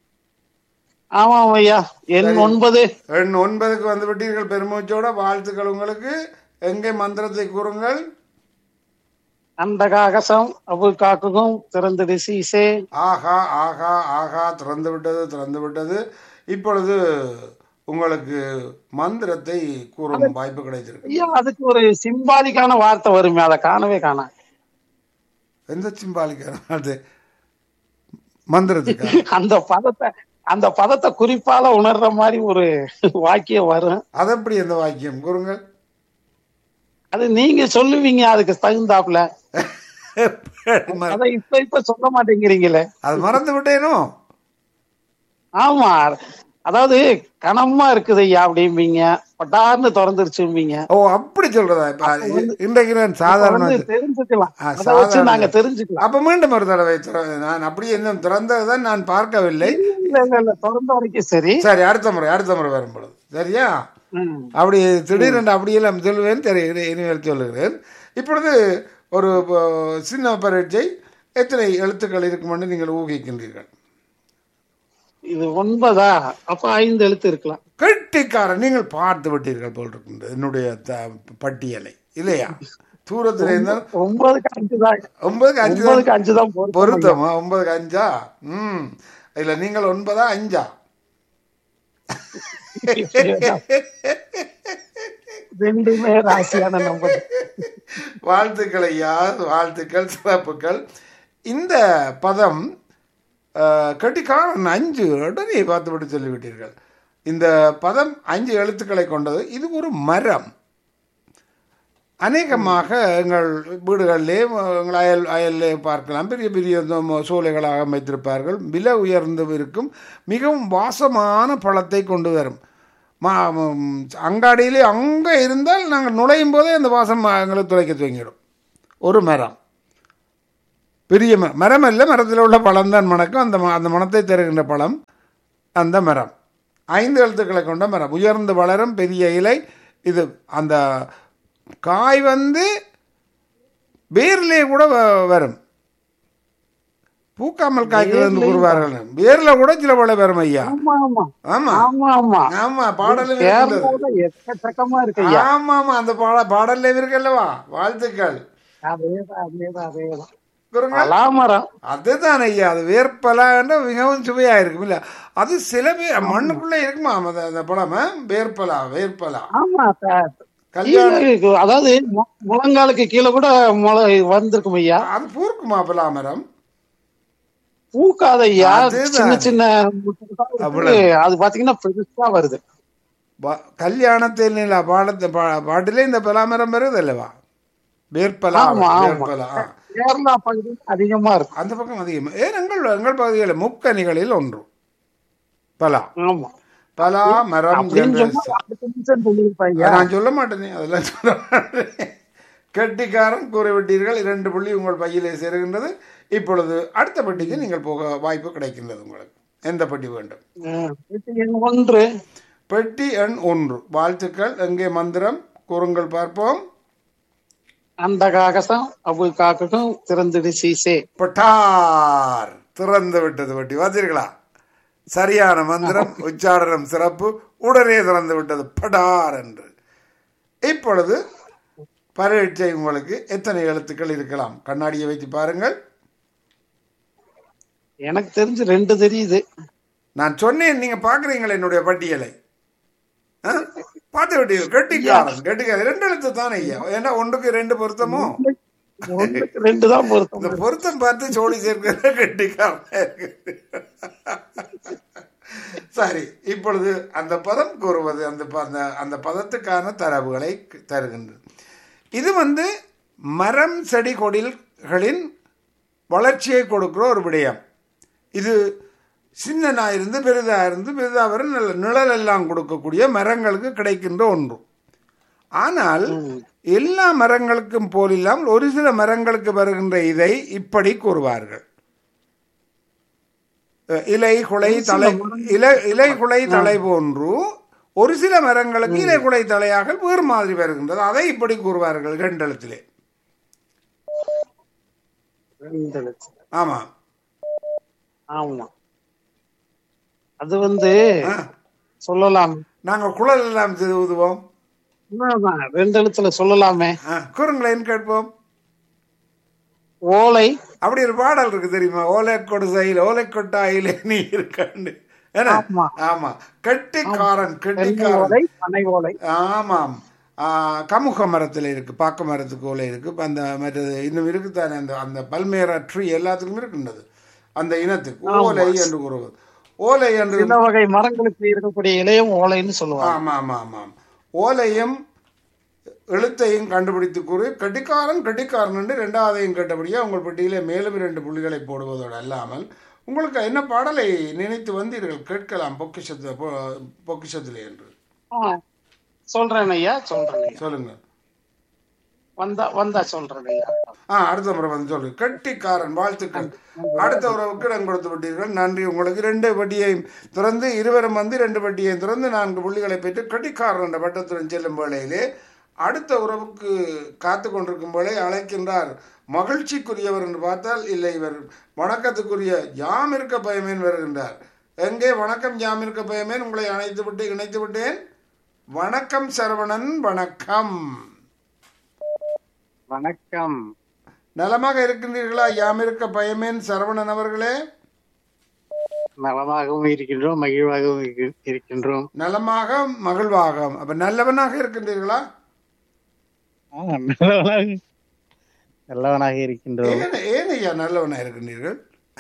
ஆமா ஐயா எண் ஒன்பது எண் ஒன்பதுக்கு வந்து விட்டீர்கள் பெருமூச்சோட வாழ்த்துக்கள் உங்களுக்கு எங்கே மந்திரத்தை கூறுங்கள் அண்டகாகசம் அபு காக்குகும் திறந்தது சீசே ஆஹா ஆஹா ஆஹா திறந்து விட்டது திறந்து விட்டது இப்பொழுது உங்களுக்கு மந்திரத்தை கூறும் வாய்ப்பு கிடைத்திருக்கு ஐயா அதுக்கு ஒரு சிம்பாலிக்கான வார்த்தை வருமே அதை காணவே காண எந்த சிம்பாலிக்க அது மந்திரத்துக்கா அந்த பதத்தை அந்த பதத்தை குறிப்பால உணர்ற மாதிரி ஒரு வாக்கியம் வரும் அது எப்படி எந்த வாக்கியம் கூறுங்கள் அது நீங்க சொல்லுவீங்க அதுக்கு தகுந்தாப்புல அதை இப்ப இப்ப சொல்ல மாட்டேங்கிறீங்களே அது மறந்து விட்டேனோ ஆமா அதாவது கனமா இருக்குது ஐயா அப்படிம்பீங்க பட்டார்னு திறந்துருச்சும்பீங்க ஓ அப்படி சொல்றதா இப்ப இன்றைக்கு நான் சாதாரண வந்து தெரிஞ்சுக்கலாம் ஆ, அதை வச்சு சாதாரண- நாங்க தெரிஞ்சுக்கலாம் அப்ப மீண்டும் ஒரு தடவை திற- நான் அப்படி இன்னும் திறந்ததுதான் நான் பார்க்கவில்லை இல்ல இல்ல இல்ல திறந்த வரைக்கும் சரி சரி அடுத்த முறை அடுத்த முறை வரும் பொழுது சரியா ம். அப்படி திடீரென்று அப்படியெல்லாம் சொல்லுவேன் தெரியும் இனிமேல் சொல்லுகிறேன் இப்பொழுது ஒரு அஹ், சின்ன பரீட்சை எத்தனை எழுத்துக்கள் இருக்குமென்று நீங்கள் ஊகிக்கின்றீர்கள் இது ஒன்பதா அப்ப ஐந்து எழுத்து இருக்கலாம் கெட்டிக்காரன் நீங்கள் பார்த்து விட்டீர்கள் போல் இருக்கின்றது என்னுடைய த- பட்டியலை இல்லையா தூரத்தில் இருந்தால் ஒன்பதுக்கு அஞ்சு தான் ஒன்பதுக்கு அஞ்சு தான் ஒன்பதுக்கு அஞ்சு தான் பொருத்தம் பொருத்தமா ஒன்பதுக்கு அஞ்சா ம் இல்ல நீங்கள் ஒன்பதா அஞ்சா ரெண்டுமே ராசியான நம்பர் வாழ்த்துக்கள் ஐயா வாழ்த்துக்கள் சிறப்புகள் இந்த பதம் அஹ், கட்டிக்காரன் அஞ்சு உடனே பார்த்துவிட்டு சொல்லிவிட்டீர்கள் இந்த பதம் அஞ்சு எழுத்துக்களை கொண்டது இது ஒரு மரம் அநேகமாக எங்கள் வீடுகளிலே எங்கள் அயல் அயல்லே பார்க்கலாம் பெரிய பெரிய இந்த ம- சோலைகளாக அமைத்திருப்பார்கள் விலை உயர்ந்து இருக்கும் மிகவும் வாசமான பழத்தை கொண்டு வரும் மா ம், அங்காடியிலே அங்கே இருந்தால் நாங்கள் நுழையும் போதே அந்த வாசம் எங்களுக்கு துளைக்க துவங்கிடும் ஒரு மரம் பெரிய மரம் மரம் அல்ல மரத்தில் உள்ள பழம் தான் மணக்கும் அந்த ம- அந்த மணத்தை தருகின்ற பழம் அந்த மரம் ஐந்து எழுத்துக்களை கொண்ட மரம் உயர்ந்து வளரும் பெரிய இலை இது அந்த காய் வந்து வேர்லே கூட வ- வரும் பூக்காமல் காய்க்கிறது என்று கூறுவார்கள் வேர்ல கூட சில பழ வரும் ஐயா ஆமா ஆமா ஆமா ஆமா ஆமா ஆமா பாடலும் இருக்கின்றது. கேரளாவோட எக்கச்சக்கமா இருக்கு ஐயா ஆமா ஆமா அந்த பாட பாடல்ல இருக்கல்லவா வாழ்த்துக்கள் அதேதான் அதேதான் அதேதான் குறுங்க பலாமரம் அதுதான் ஐயா அது வேர்ப்பலான்ற மிகவும் சுவையா இருக்கும் இல்ல அது சில பேர் மண்ணுக்குள்ள இருக்குமா அந்த அந்த பழம் ஆ? வேர்ப்பலா வேர்ப்பலா ஆமா சார் கல்யாணம் கீழே அதாவது மு- முழங்காலுக்கு கீழே கூட முளை வந்திருக்கும் ஐயா அது பூர்க்குமா பலாமரம் பூக்காத ஐயா அதுதான். சின்ன சின்ன முட்டுதான் இருக்கு. அவ்வளவு. அது பாத்தீங்கன்னா பெருசா வருது ப- கல்யாணத்தில் இல்ல பாடத்தை பா- பாட்டிலே இந்த பலாமரம் வருது அல்லவா வேர்ப்பலா ஆமா, ஆமா. வேர்ப்பலா ஆ. கேரளா பகுதியில் அதிகமா இருக்கும் அந்த பக்கம் அதிகம் ஏன் எங்கள் எங்கள் பகுதிகளில் முக்கணிகளில் ஒன்று பலா ஆமா பலா மரம் அப்படின்னு என்று சொன்னா அடுத்த நிமிஷம் சொல்லியிருப்பாங்க அதை நான் சொல்ல மாட்டேனே அதெல்லாம் சொல்ல மாட்டேன் கெட்டிக்காரன் கூறிவிட்டீர்கள் இரண்டு புள்ளி உங்கள் பையிலே சேருகின்றது இப்பொழுது அடுத்த பெட்டிக்கு நீங்கள் போக வாய்ப்பு கிடைக்கின்றது உங்களுக்கு எந்த பெட்டி வேண்டும் ம். இது எண் ஒன்று பெட்டி எண் ஒன்று வாழ்த்துக்கள் எங்கே மந்திரம் கூறுங்கள் பார்ப்போம் அந்த காகசம் அபு காக்கட்டும் திறந்துடு சீசே பட்டார் திறந்து விட்டது பெட்டி பார்த்தீர்களா சரியான மந்திரம் உச்சாரணம் சிறப்பு உடனே திறந்து விட்டது படார் என்று இப்பொழுது பரீட்சை உங்களுக்கு எத்தனை எழுத்துக்கள் இருக்கலாம் கண்ணாடியை வைத்து பாருங்கள் எனக்கு தெரிஞ்சு ரெண்டு தெரியுது நான் சொன்னேன் நீங்க பாக்குறீங்களா என்னுடைய பட்டியலை ஆ? பார்த்து விட்டீர்கள் கெட்டிக்காரன் கெட்டிக்காரன் ரெண்டு எழுத்து தானே ஐயா ஏன்னா ஒன்றுக்கு ரெண்டு பொருத்தமோ ஒண்ணுக்கு ரெண்டு தான் பொருத்தம் இந்த பொருத்தம் பார்த்து சோடி சேர்க்கிற கெட்டிக்காரன் இருக்கு சரி இப்பொழுது அந்த பதம் கூறுவது அந்த ப- அந்த அந்த பதத்துக்கான தரவுகளை தருகின்றது இது வந்து மரம் செடி கொடில்களின் வளர்ச்சியை கொடுக்கிற ஒரு விடயம் இது சின்னனா இருந்து பெரிதா இருந்து பெரிதா வரை நல்ல நிழல் எல்லாம் கொடுக்கக்கூடிய மரங்களுக்கு கிடைக்கின்ற ஒன்று ஆனால் எல்லா மரங்களுக்கும் போலில்லாமல் ஒரு சில மரங்களுக்கு வருகின்ற இதை இப்படி கூறுவார்கள் அஹ் இலை குலை தலை இலை இலை குலை தலை போன்று ஒரு சில மரங்களுக்கு இலை குலை தலையாக வேறு மாதிரி வருகின்றது அதை இப்படி கூறுவார்கள் கண்டளத்திலே ரெண்டு எழுத்து. ஆமா ஆமா அது வந்து ஆ. சொல்லலாம் நாங்கள் குழல் எல்லாம் செய்து ஊதுவோம் உண்மைதான். ரெண்டு எழுத்துல சொல்லலாமே ஆ, கூறுங்களேன் கேட்போம் ஓலை அப்படி ஒரு பாடல் இருக்கு தெரியுமா ஓலை கொடுசையில் ஓலை கொட்டாயிலே நீ இருக்காண்டு ஏன்னா ஆமா. ஆமா கெட்டிக்காரன் தென்னை கெட்டிக்காரன் ஓலை பனை ஓலை ஆமாம் ஆ, கமுக மரத்தில் இருக்கு பாக்கு மரத்துக்கு ஓலை இருக்கு இப்ப அந்த மற்றது இன்னும் இருக்குதானே அந்த அந்த பல்மேரா ட்ரீ எல்லாத்துக்கும் இருக்கின்றது அந்த இனத்துக்கு ஓலை என்று கூறுவது ஓலை என்று சில வகை மரங்களுக்கு இருக்கக்கூடிய இலையும் ஓலைன்னு சொல்லுவாங்க ஆமா ஆமா ஆமாம் ஓலையும் எழுத்தையும் கண்டுபிடித்து கூறி கட்டிக்காரன் கட்டிக்காரன் என்று ரெண்டாவதையும் கேட்டபடியே உங்கள் பெட்டியிலே மேலும் இரண்டு புள்ளிகளை போடுவதோடு அல்லாமல் உங்களுக்கு என்ன பாடலை நினைத்து வந்தீர்கள் கேட்கலாம் பொக்கிஷத்து பொ- பொக்கிஷத்திலே என்று ஆ. சொல்றேன் ஐயா சொல்றேன் ஐயா சொல்லுங்க வந்தா வந்தா சொல்றேன் ஐயா ஆ அடுத்த முறை வந்து சொல்லு கெட்டிக்காரன் வாழ்த்துக்கள் அடுத்த உறவுக்கு இடம் கொடுத்து விட்டீர்கள் நன்றி உங்களுக்கு ரெண்டு வட்டியையும் திறந்து இருவரும் வந்து ரெண்டு வட்டியையும் திறந்து நான்கு புள்ளிகளை பெற்று கெட்டிக்காரன் என்ற பட்டத்துடன் செல்லும் வேளையிலே அடுத்த உறவுக்கு காத்து கொண்டிருக்கும் போலே அழைக்கின்றார் மகிழ்ச்சிக்குரியவர் என்று பார்த்தால் இல்லை இவர் வணக்கத்துக்குரிய யாம் இருக்க பயமேன் வருகின்றார் எங்கே வணக்கம் யாம் இருக்க பயமேன் உங்களை அணைத்து விட்டு இணைத்து விட்டேன் வணக்கம் சரவணன் வணக்கம் வணக்கம் நலமாக இருக்கின்றீர்களா யாம் இருக்க பயமேன் சரவணன் அவர்களே நலமாகவும் இருக்கின்றோம் மகிழ்வாகவும் இருக்கு- இருக்கின்றோம் நலமாக மகிழ்வாக அப்ப நல்லவனாக இருக்கின்றீர்களா ஆ, நல்லவனாக நல்லவனாக இருக்கின்றோம் ஏன் ஏன் ஐயா நல்லவனாக இருக்கின்றீர்கள்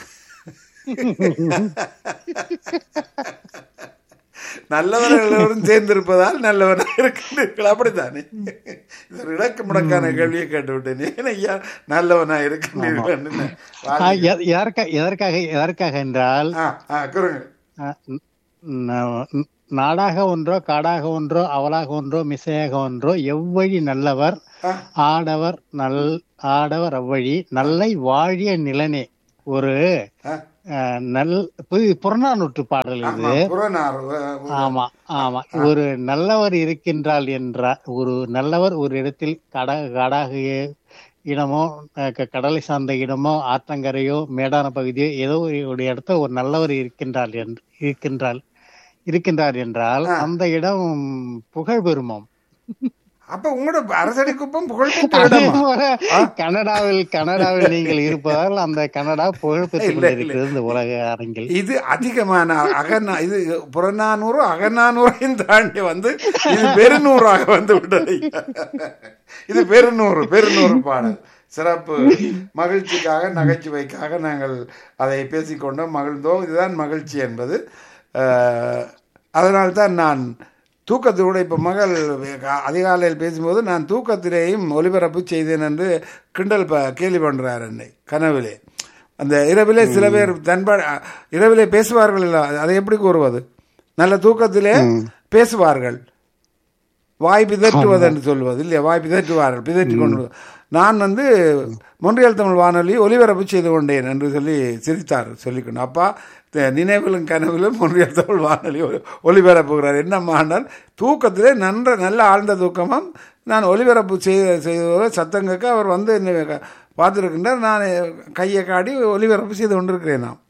நல்லவர்களுடன் சேர்ந்திருப்பதால் நல்லவனாக இருக்கின்றீர்கள் அப்படித்தானே இது ஒரு இடக்கு முடக்கான கேள்வியை கேட்டுவிட்டேன் ஏன் ஐயா நல்லவனாக இருக்கின்றீர்கள் என்று ஆ, எ- எதற்கா- எதற்காக எதற்காக என்றால் ஆ ஆ குறுங்க ஆ, ந- ந- நாடாக ஒன்றோ காடாக ஒன்றோ அவளாக ஒன்றோ மிசையாக ஒன்றோ எவ்வழி நல்லவர் ஆ. ஆடவர் நல் ஆடவர் அவ்வழி நல்லை வாழிய நிலனே ஒரு ஆ, ஆ, நல் பு- புறநானூற்று பாடல் ஆமா, இது புறநாறு ஆ, ஆமா ஆமா ஒரு நல்லவர் இருக்கின்றால் என்றால் ஒரு நல்லவர் ஒரு இடத்தில் கட கடாக இடமோ அஹ், க- கடலை சார்ந்த இடமோ ஆற்றங்கரையோ மேடான பகுதியோ ஏதோ ஒரு ஒரு இடத்துல ஒரு நல்லவர் இருக்கின்றால் என்று இருக்கின்றால் இருக்கின்றார் என்றால் அந்த இடம் புகழ் பெறுமாம் அப்ப உங்களோட அரசடி குப்பம் புகழ்பெற்ற அதே இடமா போல கனடாவில் கனடாவில் நீங்கள் இருப்பதால் அந்த கனடா புகழ் பெற்றுக் இல்ல, இல்ல. கொண்டிருக்கிறது இந்த உலக அரங்கில் இது அதிகமான அகநா இது புறநானூறு அகநானூறையும் தாண்டி வந்து இது பெருநூறாக வந்து விட்டது இது பெருநூறு பெருநூறு பாடல் சிறப்பு மகிழ்ச்சிக்காக நகைச்சுவைக்காக நாங்கள் அதை பேசிக்கொண்டோம் மகிழ்ந்தோம் இதுதான் மகிழ்ச்சி என்பது அஹ், அதனால்தான் நான் தூக்கத்தோடு இப்போ மகள் அதிகாலையில் பேசும்போது நான் தூக்கத்திலேயும் ஒலிபரப்பு செய்தேன் என்று கிண்டல் ப கேலி பண்ணுறார் என்னை கனவிலே அந்த இரவிலே சில பேர் தன்பா இரவிலே பேசுவார்கள் இல்ல அதை எப்படி கூறுவது நல்ல தூக்கத்திலே பேசுவார்கள் வாய் பிதற்றுவது என்று சொல்வது இல்லையா வாய் பிதற்றுவார்கள் பிதற்றி கொண்டு நான் வந்து மொன்றியல் தமிழ் வானொலி ஒலிபரப்பு செய்து கொண்டேன் என்று சொல்லி சிரித்தார் சொல்லிக்கொண்டு அப்பா த- நினைவிலும் கனவிலும் மொன்றியல் தமிழ் வானொலி ஒலி- ஒலிபரப்புகிறார் என்னம்மானால் தூக்கத்திலே நன்ற நல்ல ஆழ்ந்த தூக்கமும் நான் ஒலிபரப்பு செய்த செய்த சத்தம் கேட்க அவர் வந்து என்னை க- பார்த்திருக்கின்றார் நான் கையை காட்டி ஒலிபரப்பு செய்து கொண்டிருக்கிறேன் நாம்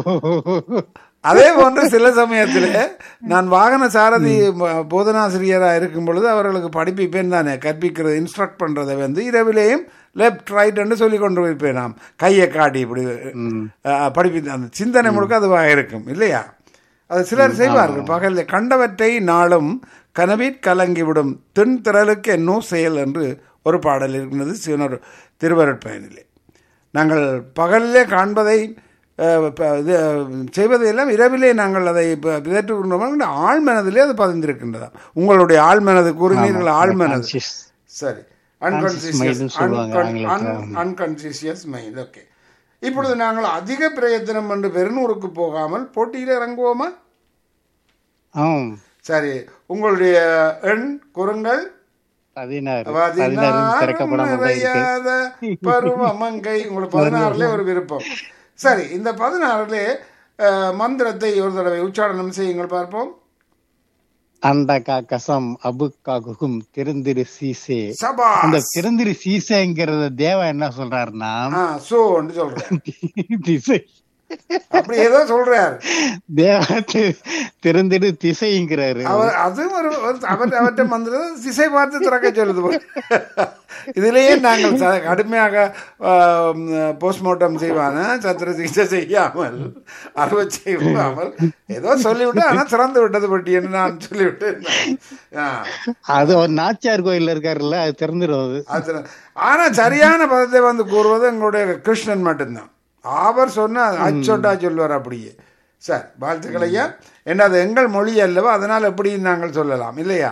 அதே போன்று சில சமயத்தில் நான் வாகன சாரதி ம- போதனாசிரியராக இருக்கும் பொழுது அவர்களுக்கு படிப்பிப்பேன் தானே கற்பிக்கிறது இன்ஸ்ட்ரக்ட் பண்றதை வந்து இரவிலேயும் லெஃப்ட் ரைட் என்று சொல்லி கொண்டு வைப்பேன் நாம் கையை காட்டி இப்படி அஹ், படிப்பி அந்த சிந்தனை முழுக்க அதுவாக இருக்கும் இல்லையா அது சிலர் செய்வார்கள் பகலில் கண்டவற்றை நாளும் கனவிற் கலங்கிவிடும் தென் திரளுக்கு என்னோ செயல் என்று ஒரு பாடல் இருக்கிறது சிவனர் திருவருட்பயனிலே நாங்கள் பகலிலே காண்பதை அஹ், ப- இது அஹ், செய்வதையெல்லாம் இரவிலே நாங்கள் அதை பிதற்றுகின்றோம் ஆழ்மனதிலே அது பதிந்திருக்கின்றதா உங்களுடைய ஆழ்மனது கூறினீர்கள் ஆழ்மனது Conscious. சரி Conscious mind னு சொல்லுவாங்க ஆங்கிலத்துல. அன்கான்சியஸ் மைண்ட் ஓகே இப்பொழுது நாங்கள் அதிக பிரயத்தனம் என்று பெருநூறுக்கு போகாமல் போட்டியில் இறங்குவோமா ஆம் சரி உங்களுடைய எண் குறுங்கள் பதினாறு பதினாறு திறக்கப்படாமல் தான் இருக்கு நிறையாத பருவமங்கை உங்களுக்கு பதினாறுல ஒரு விருப்பம் சரி இந்த பதினாறுல அஹ், மந்திரத்தை ஒரு தடவை உச்சாரணம் செய்யுங்கள் பார்ப்போம் அண்ட கா கசம் அபு கா குகும் திருந்திரு சீசே சபா அந்த திருந்திரு சீசேங்கிறத தேவா என்ன சொல்றாருன்னா ஆ சோன்னு சொல்றேன் திசை அப்படி ஏதோ சொல்றார் தேவா தி- திருந்திரு திசைங்கிறாரு அவர் அதுவும் ஒரு ஒரு- அவர் அவற்றை மந்திரம் திசை பார்த்து திறக்க சொல்லுது போல. இதிலேயே நாங்கள் ச- கடுமையாக போஸ்ட்மார்ட்டம் செய்வான சத்திர சிகிச்சை செய்யாமல் அறுவை செய்யாமல் ஏதோ சொல்லிவிட்டு ஆனால் திறந்து விட்டது பட்டி என்று நான் சொல்லிவிட்டேன் ஆ, அது ஒரு நாச்சியார் கோயில்ல இருக்காருல்ல அது திறந்துடும் அது அது திற- ஆனா சரியான பதத்தை வந்து கூறுவது எங்களுடைய கிருஷ்ணன் மட்டும்தான் அவர் சொன்ன அச்சொட்டா சொல்வார் அப்படியே சார் வாழ்த்துக்கள் ஐயா என்ன அது எங்கள் மொழி அல்லவா அதனால் எப்படி நாங்கள் சொல்லலாம் இல்லையா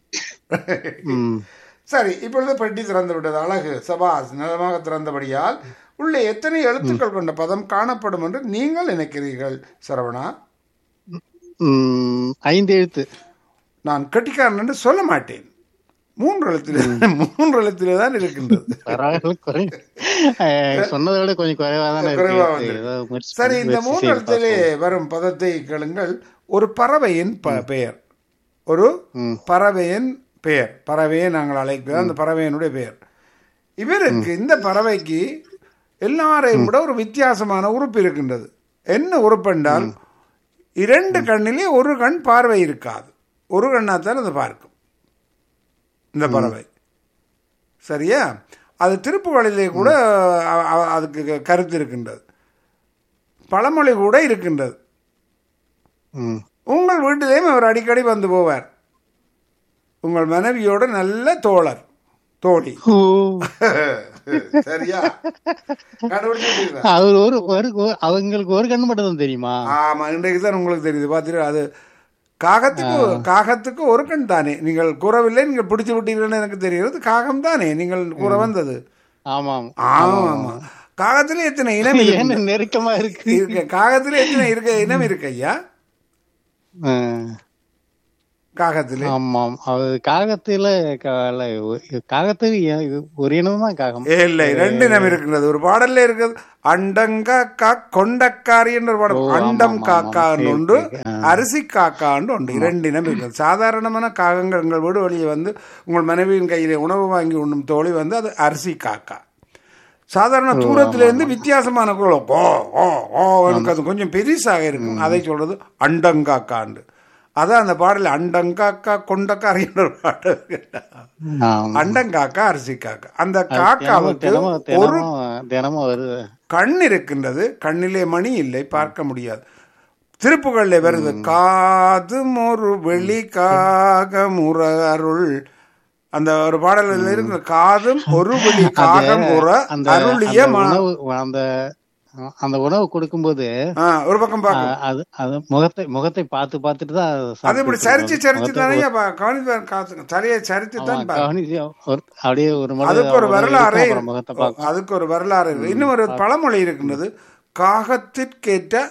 ம். சரி இப்பொழுது பெட்டி திறந்து விட்டது அழகு சபாஸ் நலமாக திறந்தபடியால் உள்ளே எத்தனை எழுத்துக்கள் கொண்ட பதம் காணப்படும் என்று நீங்கள் நினைக்கிறீர்கள் சரவணா ம், ஐந்து எழுத்து நான் கட்டிக்காரன் என்று சொல்ல மாட்டேன் மூன்று எழுத்திலே மூன்று எழுத்திலே தான் இருக்கின்றது பரவாயில்ல குறை அஹ், சொன்னதை விட கொஞ்சம் குறைவா தானே குறைவா இருக்கு வந்திருக்கு. ஏதோ முயற்சி சரி பண்ணி இந்த முயற்சி மூன்று செய்து எழுத்திலே பார்ப்போம். வரும் பதத்தை கேளுங்கள் ஒரு பறவையின் ப- பெயர் ஒரு ம். பறவையின் பெயர் பறவையை நாங்கள் அழைக்கிறோம் அந்த பறவையினுடைய பெயர் இவருக்கு இந்த பறவைக்கு எல்லாரையும் விட ஒரு வித்தியாசமான உறுப்பு இருக்கின்றது என்ன உறுப்பு என்றால் இரண்டு கண்ணிலே ஒரு கண் பார்வை இருக்காது ஒரு கண்ணாத்தான் அது பார்க்கும் இந்த பறவை சரியா அது திருப்புகளிலே கூட அ- அ- அதுக்கு க- கருத்து இருக்கின்றது பழமொழி கூட இருக்கின்றது ம். உங்கள் வீட்டிலேயும் அவர் அடிக்கடி வந்து போவார் உங்கள் மனைவியோட நல்ல தோழர் தோழி ஓ, சரியா கண்டுபிடிச்சிட்டீங்களா? அவர் ஒரு ஒரு ஒரு- அவங்களுக்கு ஒரு கண்ணு மட்டும் தான் தெரியுமா ஆமா இன்றைக்கு தான் உங்களுக்கு தெரியுது பார்த்தீங்களா அது காகத்துக்கு காகத்துக்கு ஒரு கண் தானே நீங்கள் கூறவில்லை நீங்கள் பிடிச்சு விட்டீர்கள்னு எனக்கு தெரிகிறது காகம் தானே நீங்கள் கூற வந்தது ஆமாம் ஆமா ஆமா காகத்துல எத்தனை இனம் இருக்கு? ஏன்னு நெருக்கமா இருக்கு இருக்கு காகத்துல எத்தனை இருக்க இனம் இருக்கு ஐயா அஹ், காகத்துல ஆமாம் அது காகத்துல க- இல்ல, ஒ- காகத்துக்கு ஏ- ஒரு இனம் தான் காகம் இல்லை ரெண்டு இனம் இருக்கிறது ஒரு பாடல்ல இருக்குது அண்டங்காக்கா கொண்டக்காரி என்ற ஒரு பாடல் ஓ, ஆமாம், அண்டம் ஆமாம், காக்கான்னு சரி, உண்டு சரி, ஆ. அரிசி காக்கான்னு உண்டு இரண்டு இனம் இருக்கிறது சாதாரணமான காகங்கள் உங்கள் வீடு வழியே வந்து உங்கள் மனைவியின் கையிலே உணவு வாங்கி உண்ணும் தோழி வந்து அது அரிசி காக்கா சாதாரண தூரத்துல இருந்து வித்தியாசமான குரல் கோ ஓ ஓ எனக்கு அது கொஞ்சம் பெரிசாக இருக்கும் அதை சொல்றது அண்டங்காக்காண்டு அதான் அந்த பாடல் அண்டங்காக்கா கொண்டக்காரி என்ற பாடல் ஆம். அண்டங்காக்கா அரிசி காக்கா அந்த தினமும் காக்காவுக்கு தினமும் ஒரு தினமும் தினமும் வருது கண் இருக்கின்றது கண்ணிலே மணி இல்லை பார்க்க முடியாது திருப்புகள்ல வருது காதும் ஒரு வெளி காகமுற அருள் அந்த ஒரு பாடல்ல இருக்கிற காதும் ஒரு வெளி காகமுற அந்த அருளிய அந்த ம- உணவு அந்த அந்த உணவு கொடுக்கும்போது ஆ, ஒரு பக்கம் பார்க்கும் அஹ், அது அது முகத்தை முகத்தை பார்த்து பார்த்துட்டு தான் அது அது இப்படி சாப்பிட்டுட்டு சரிச்சு இருக்கும். சரிச்சு முகத்தை தானே பா- கவனித்து காத்துங்க தலையை சரிச்சு ஆமா, தான் பார்க்கும். கவனிச்சு ஒரு- அப்படியே ஒரு முறை அதுக்கு ஒரு அவ்வளவு வரலாறே இருக்கும், அப்புறம் முகத்தை பார்க்கும் அதுக்கு ஒரு வரலாறு இருக்கு இன்னும் ஒரு பழமொழி இருக்கின்றது காகத்திற்கேற்ற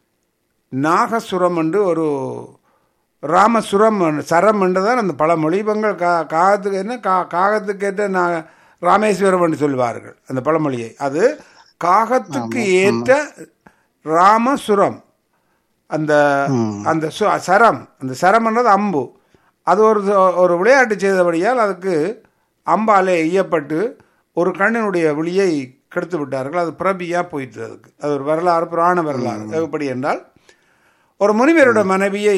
நாகசுரம் என்று ஒரு ராமசுரம் என்று- சரம் என்றுதான் அந்த பழமொழி இவங்கள் கா காகத்துக்கு என்ன கா காகத்துக்கேற்ற நா ராமேஸ்வரம் என்று சொல்வார்கள் அந்த பழமொழியை அது காகத்துக்கு ஏற்ற ராமசுரம் அந்த அந்த சு- சரம் அந்த சரம்ன்றது அம்பு அது ஒரு ஒரு விளையாட்டு செய்தபடியால் அதுக்கு அம்பாலே ஈயப்பட்டு ஒரு கண்ணினுடைய விழியை கெடுத்து விட்டார்கள் அது பிரபியா போயிட்டு அதுக்கு அது ஒரு வரலாறு புராண வரலாறு எப்படி என்றால் ஒரு முனிவரோட மனைவியை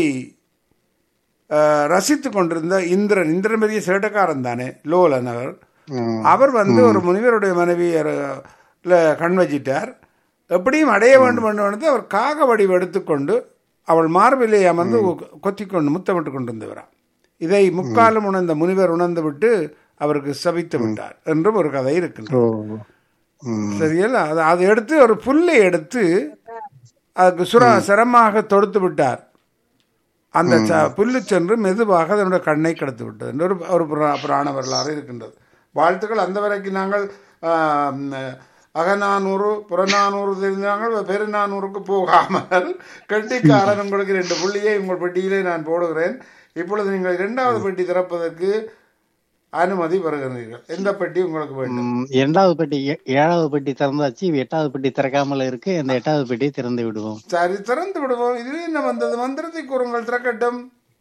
அஹ், ரசித்துக் கொண்டிருந்த இந்திரன் இந்திரன் பெரிய சேட்டக்காரன் தானே லோலன் அவர் ம். அவர் வந்து ஒரு முனிவருடைய மனைவி கண் வச்சிட்டார் எப்படியும் அடைய வேண்டும் என்று வந்து அவர் காக வடிவு எடுத்துக்கொண்டு அவள் மார்பிலே அமர்ந்து கொத்தி கொண்டு முத்தமிட்டு கொண்டிருந்தவரா இதை முக்காலம் உணர்ந்த முனிவர் உணர்ந்து விட்டு அவருக்கு சபித்து விட்டார் என்றும் ஒரு கதை இருக்கின்றது ஓ. ம். சரியா அது அதை எடுத்து ஒரு புல்லை எடுத்து அதுக்கு சுர சிரமமாக தொடுத்து விட்டார் அந்த ச- புல்லு சென்று மெதுவாக அதனுடைய கண்ணை கடத்து விட்டது என்று ஒரு ஒரு புரா- புராண வரலாறு இருக்கின்றது வாழ்த்துக்கள் அந்த வரைக்கும் நாங்கள் ஆம், அகநானூறு புறநானூறு தெரிந்தாங்கள் பெருநானூறுக்கு போகாமல் கெட்டிக்காரன் உங்களுக்கு ரெண்டு புள்ளியை உங்கள் பெட்டியிலே நான் போடுகிறேன் இப்பொழுது நீங்கள் இரண்டாவது பெட்டி திறப்பதற்கு அனுமதி பெறுகிறீர்கள் எந்த பெட்டி உங்களுக்கு வேண்டும் ம், இரண்டாவது பெட்டி ஏ- ஏழாவது பெட்டி திறந்தாச்சு எட்டாவது பெட்டி திறக்காமல் இருக்கு இந்த எட்டாவது பெட்டியை திறந்து விடுவோம் சரி திறந்து விடுவோம் இது என்ன வந்தது மந்திரத்தை கூறுங்கள் திறக்கட்டும்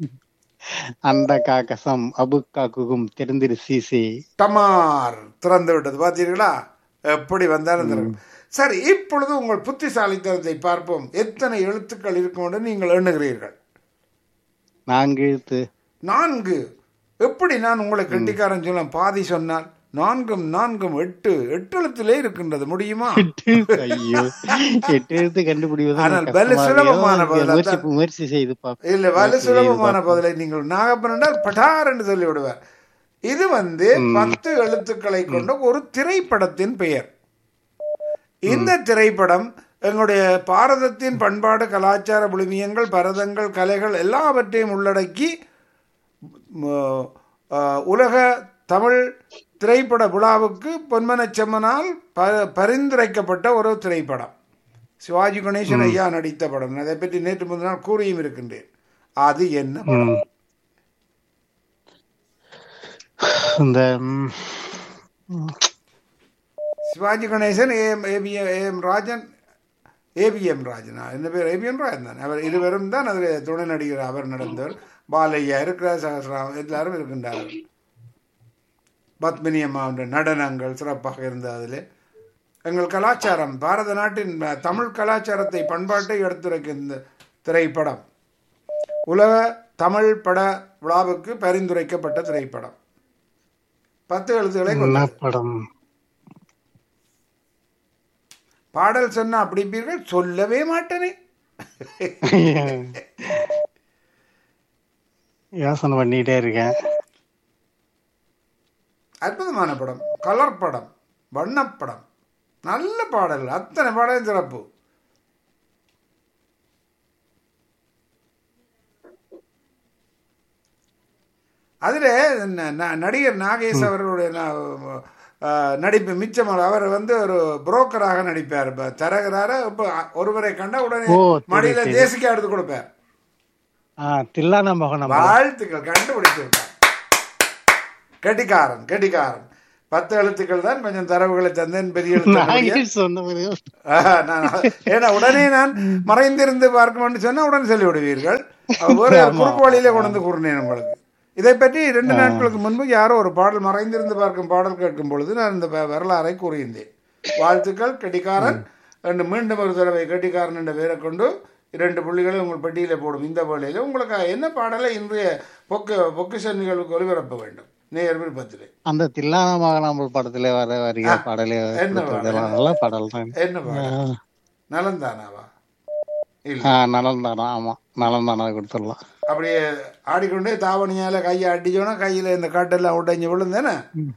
அந்த காக்கசம் அபு காக்குகும் தெரிந்திரு சீசி டமார் திறந்து விட்டது பார்த்தீர்களா எப்படி வந்தாலும் திறக்கும் சரி இப்பொழுது உங்கள் புத்திசாலித்தனத்தை பார்ப்போம் எத்தனை எழுத்துக்கள் இருக்கும் என்று நீங்கள் எண்ணுகிறீர்கள் நான்கு எழுத்து நான்கு எப்படி நான் உங்களை கெட்டிக்காரன் சொல்ல பாதி சொன்னால் நான்கும் நான்கும் எட்டு எட்டு எழுத்திலே இருக்கின்றது முடியுமா எட்டு எழுத்து, ஐயோ எட்டு எழுத்து கண்டுபிடிவது ஆனால் கஷ்டமா வலு இருக்கு. சுலபமான ஏதோ பதிலா முயற்சி தான். முயற்சி செய்து பார்ப்போம் இல்ல வலு சுலபமான பதிலை நீங்கள் நாகப்பன் என்றால் பட்டார் என்று சொல்லி விடுவார் இது வந்து பத்து எழுத்துக்களை கொண்ட ஒரு திரைப்படத்தின் பெயர் இந்த திரைப்படம் எங்களுடைய பாரதத்தின் பண்பாடு கலாச்சார விழுமியங்கள் பரதங்கள் கலைகள் எல்லாவற்றையும் உள்ளடக்கி ம- ஆ, உலக தமிழ் திரைப்பட விழாவுக்கு பொன்மனச் செம்மனால் ப பரிந்துரைக்கப்பட்ட ஒரு திரைப்படம் சிவாஜி கணேசன் ஐயா நடித்த படம் அதை பற்றி நேற்று முந்தின நாள் கூறியும் இருக்கின்றேன் அது என்ன படம் ம். இந்த ம், ம், Sivaji Ganesan A M A P M A M Rajan A P M ராஜனா என்ன பேர் ஏபிஎம் ராஜன் தான் அவர் இருவரும் தான் அதில் துணை நடிகர் அவர் நடந்தவர் பாலையா இருக்கிறார் சகசிராம் எல்லாரும் இருக்கின்றார்கள் பத்மினி அம்மாவுடைய நடனங்கள் சிறப்பாக இருந்தது அதில் எங்கள் கலாச்சாரம் பாரத நாட்டின் அஹ், தமிழ் கலாச்சாரத்தை பண்பாட்டை எடுத்துரைக்கும் இந்த திரைப்படம் உலக தமிழ் பட விழாவுக்கு பரிந்துரைக்கப்பட்ட திரைப்படம் பத்து எழுத்துக்களை என்ன கொண்டது படம் பாடல் சொன்னா அப்படி இருப்பீர்கள் சொல்லவே மாட்டேனே யோசனை பண்ணிட்டே இருக்கேன் அற்புதமான படம் கலர் படம் வண்ணப்படம் நல்ல பாடல் அத்தனை பாடலும் சிறப்பு அதில் நடிகர் நாகேஷ் அவர்களுடைய ந- அஹ், நடிப்பு மிச்சம் அவர் வந்து ஒரு புரோக்கராக நடிப்பார் இப்போ தரகிறார இப்போ ஒருவரை கண்டா உடனே ஓ, சரி, மடியில சரி. தேசிக்கா எடுத்து கொடுப்பார் ஆ தில்லானா மோகனம் வாழ்த்துக்கள் கண்டுபிடிச்சிருக்கார் கெட்டிக்காரன் கெட்டிக்காரன் பத்து எழுத்துக்கள் தான் கொஞ்சம் தரவுகளை தந்தேன் பெரிய எழுத்து நாகேஷ் சொன்ன மாதிரி ஆஹா, நான் ஏன்னா உடனே நான் மறைந்திருந்து பார்க்கணும்னு சொன்னா உடனே சொல்லி விடுவீர்கள் ஒரு குறுக்கு வழியில கொண்டு வந்து கூறினேன் உங்களுக்கு இதை பற்றி இரண்டு நாட்களுக்கு முன்பு யாரோ ஒரு பாடல் மறைந்திருந்து பார்க்கும் பாடல் கேட்கும் பொழுது நான் இந்த வ- வரலாறை கூறியிருந்தேன் வாழ்த்துக்கள் கெட்டிக்காரன் என்று மீண்டும் ஒரு தடவை கெட்டிக்காரன் என்ற பெயரை கொண்டு இரண்டு புள்ளிகளை உங்கள் பெட்டியில போடும் இந்த வேளையில உங்களுக்கு என்ன பாடலை இன்றைய பொக்கு பொக்கிஷ நிகழ்வுக்கு ஒளிபரப்ப வேண்டும் நேர் விருப்பத்திலே அந்த தில்லானா மோகனாம்பல் படத்துல வர வரிக பாடலே என்ன பாடல்? கொடுத்ததெல்லாம் நல்ல பாடல் தான் என்ன பாடல் நலந்தானாவா இல்ல நலம் தானா ஆமா நலம் தானா கொடுத்துடலாம் அப்படியே ஆடிக்கொண்டே தாவணியால கையை அடிச்சோன்னா கையில இந்த காட்டெல்லாம் உடைஞ்சு விழுந்தேனே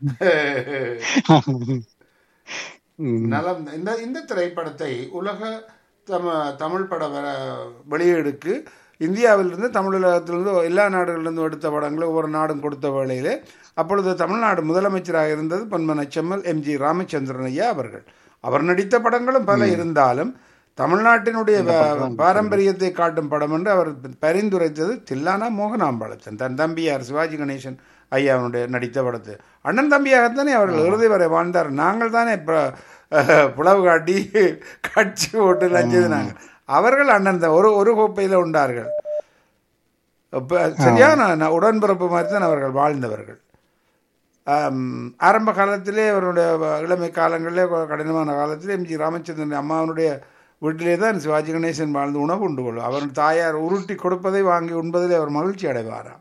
ம். நலம் இந்த இந்த திரைப்படத்தை உலக தம தமிழ் பட வர வெளியீடுக்கு இந்தியாவிலிருந்து தமிழகத்திலிருந்து எல்லா நாடுகளிலிருந்து எடுத்த படங்களை ஒவ்வொரு நாடும் கொடுத்த வேளையிலே அப்பொழுது தமிழ்நாடு முதலமைச்சராக இருந்தது பொன்மன செம்மல் எம்ஜி ராமச்சந்திரன் ஐயா அவர்கள் அவர் நடித்த படங்களும் பல இருந்தாலும் தமிழ்நாட்டினுடைய பா- பாரம்பரியத்தை காட்டும் படம் என்று அவர் பரிந்துரைத்தது தில்லானா மோகனாம்பாளத்தன் தன் தம்பியார் சிவாஜி கணேசன் ஐயாவுடைய நடித்த படத்து அண்ணன் தம்பியாகத்தானே அவர்கள் இறுதி வரை வாழ்ந்தார் நாங்கள் தானே இப்போ புலவு காட்டி கட்சி ஓட்டு லஞ்சது நாங்கள் அவர்கள் அண்ணன் தான் ஒரு ஒரு கோப்பையில் உண்டார்கள் இப்ப சரியான ந- உடன்பிறப்பு மாதிரி தான் அவர்கள் வாழ்ந்தவர்கள் ஆம், ஆரம்ப காலத்திலே அவருடைய வ- இளமை காலங்களிலே கொ- கடினமான காலத்திலே எம்ஜி ராமச்சந்திரன் அம்மாவனுடைய வீட்டிலே தான் சிவாஜி கணேசன் வாழ்ந்து உணவு உண்டு கொள்வார் அவர் தாயார் உருட்டி கொடுப்பதை வாங்கி உண்பதிலே அவர் மகிழ்ச்சி அடைவாராம்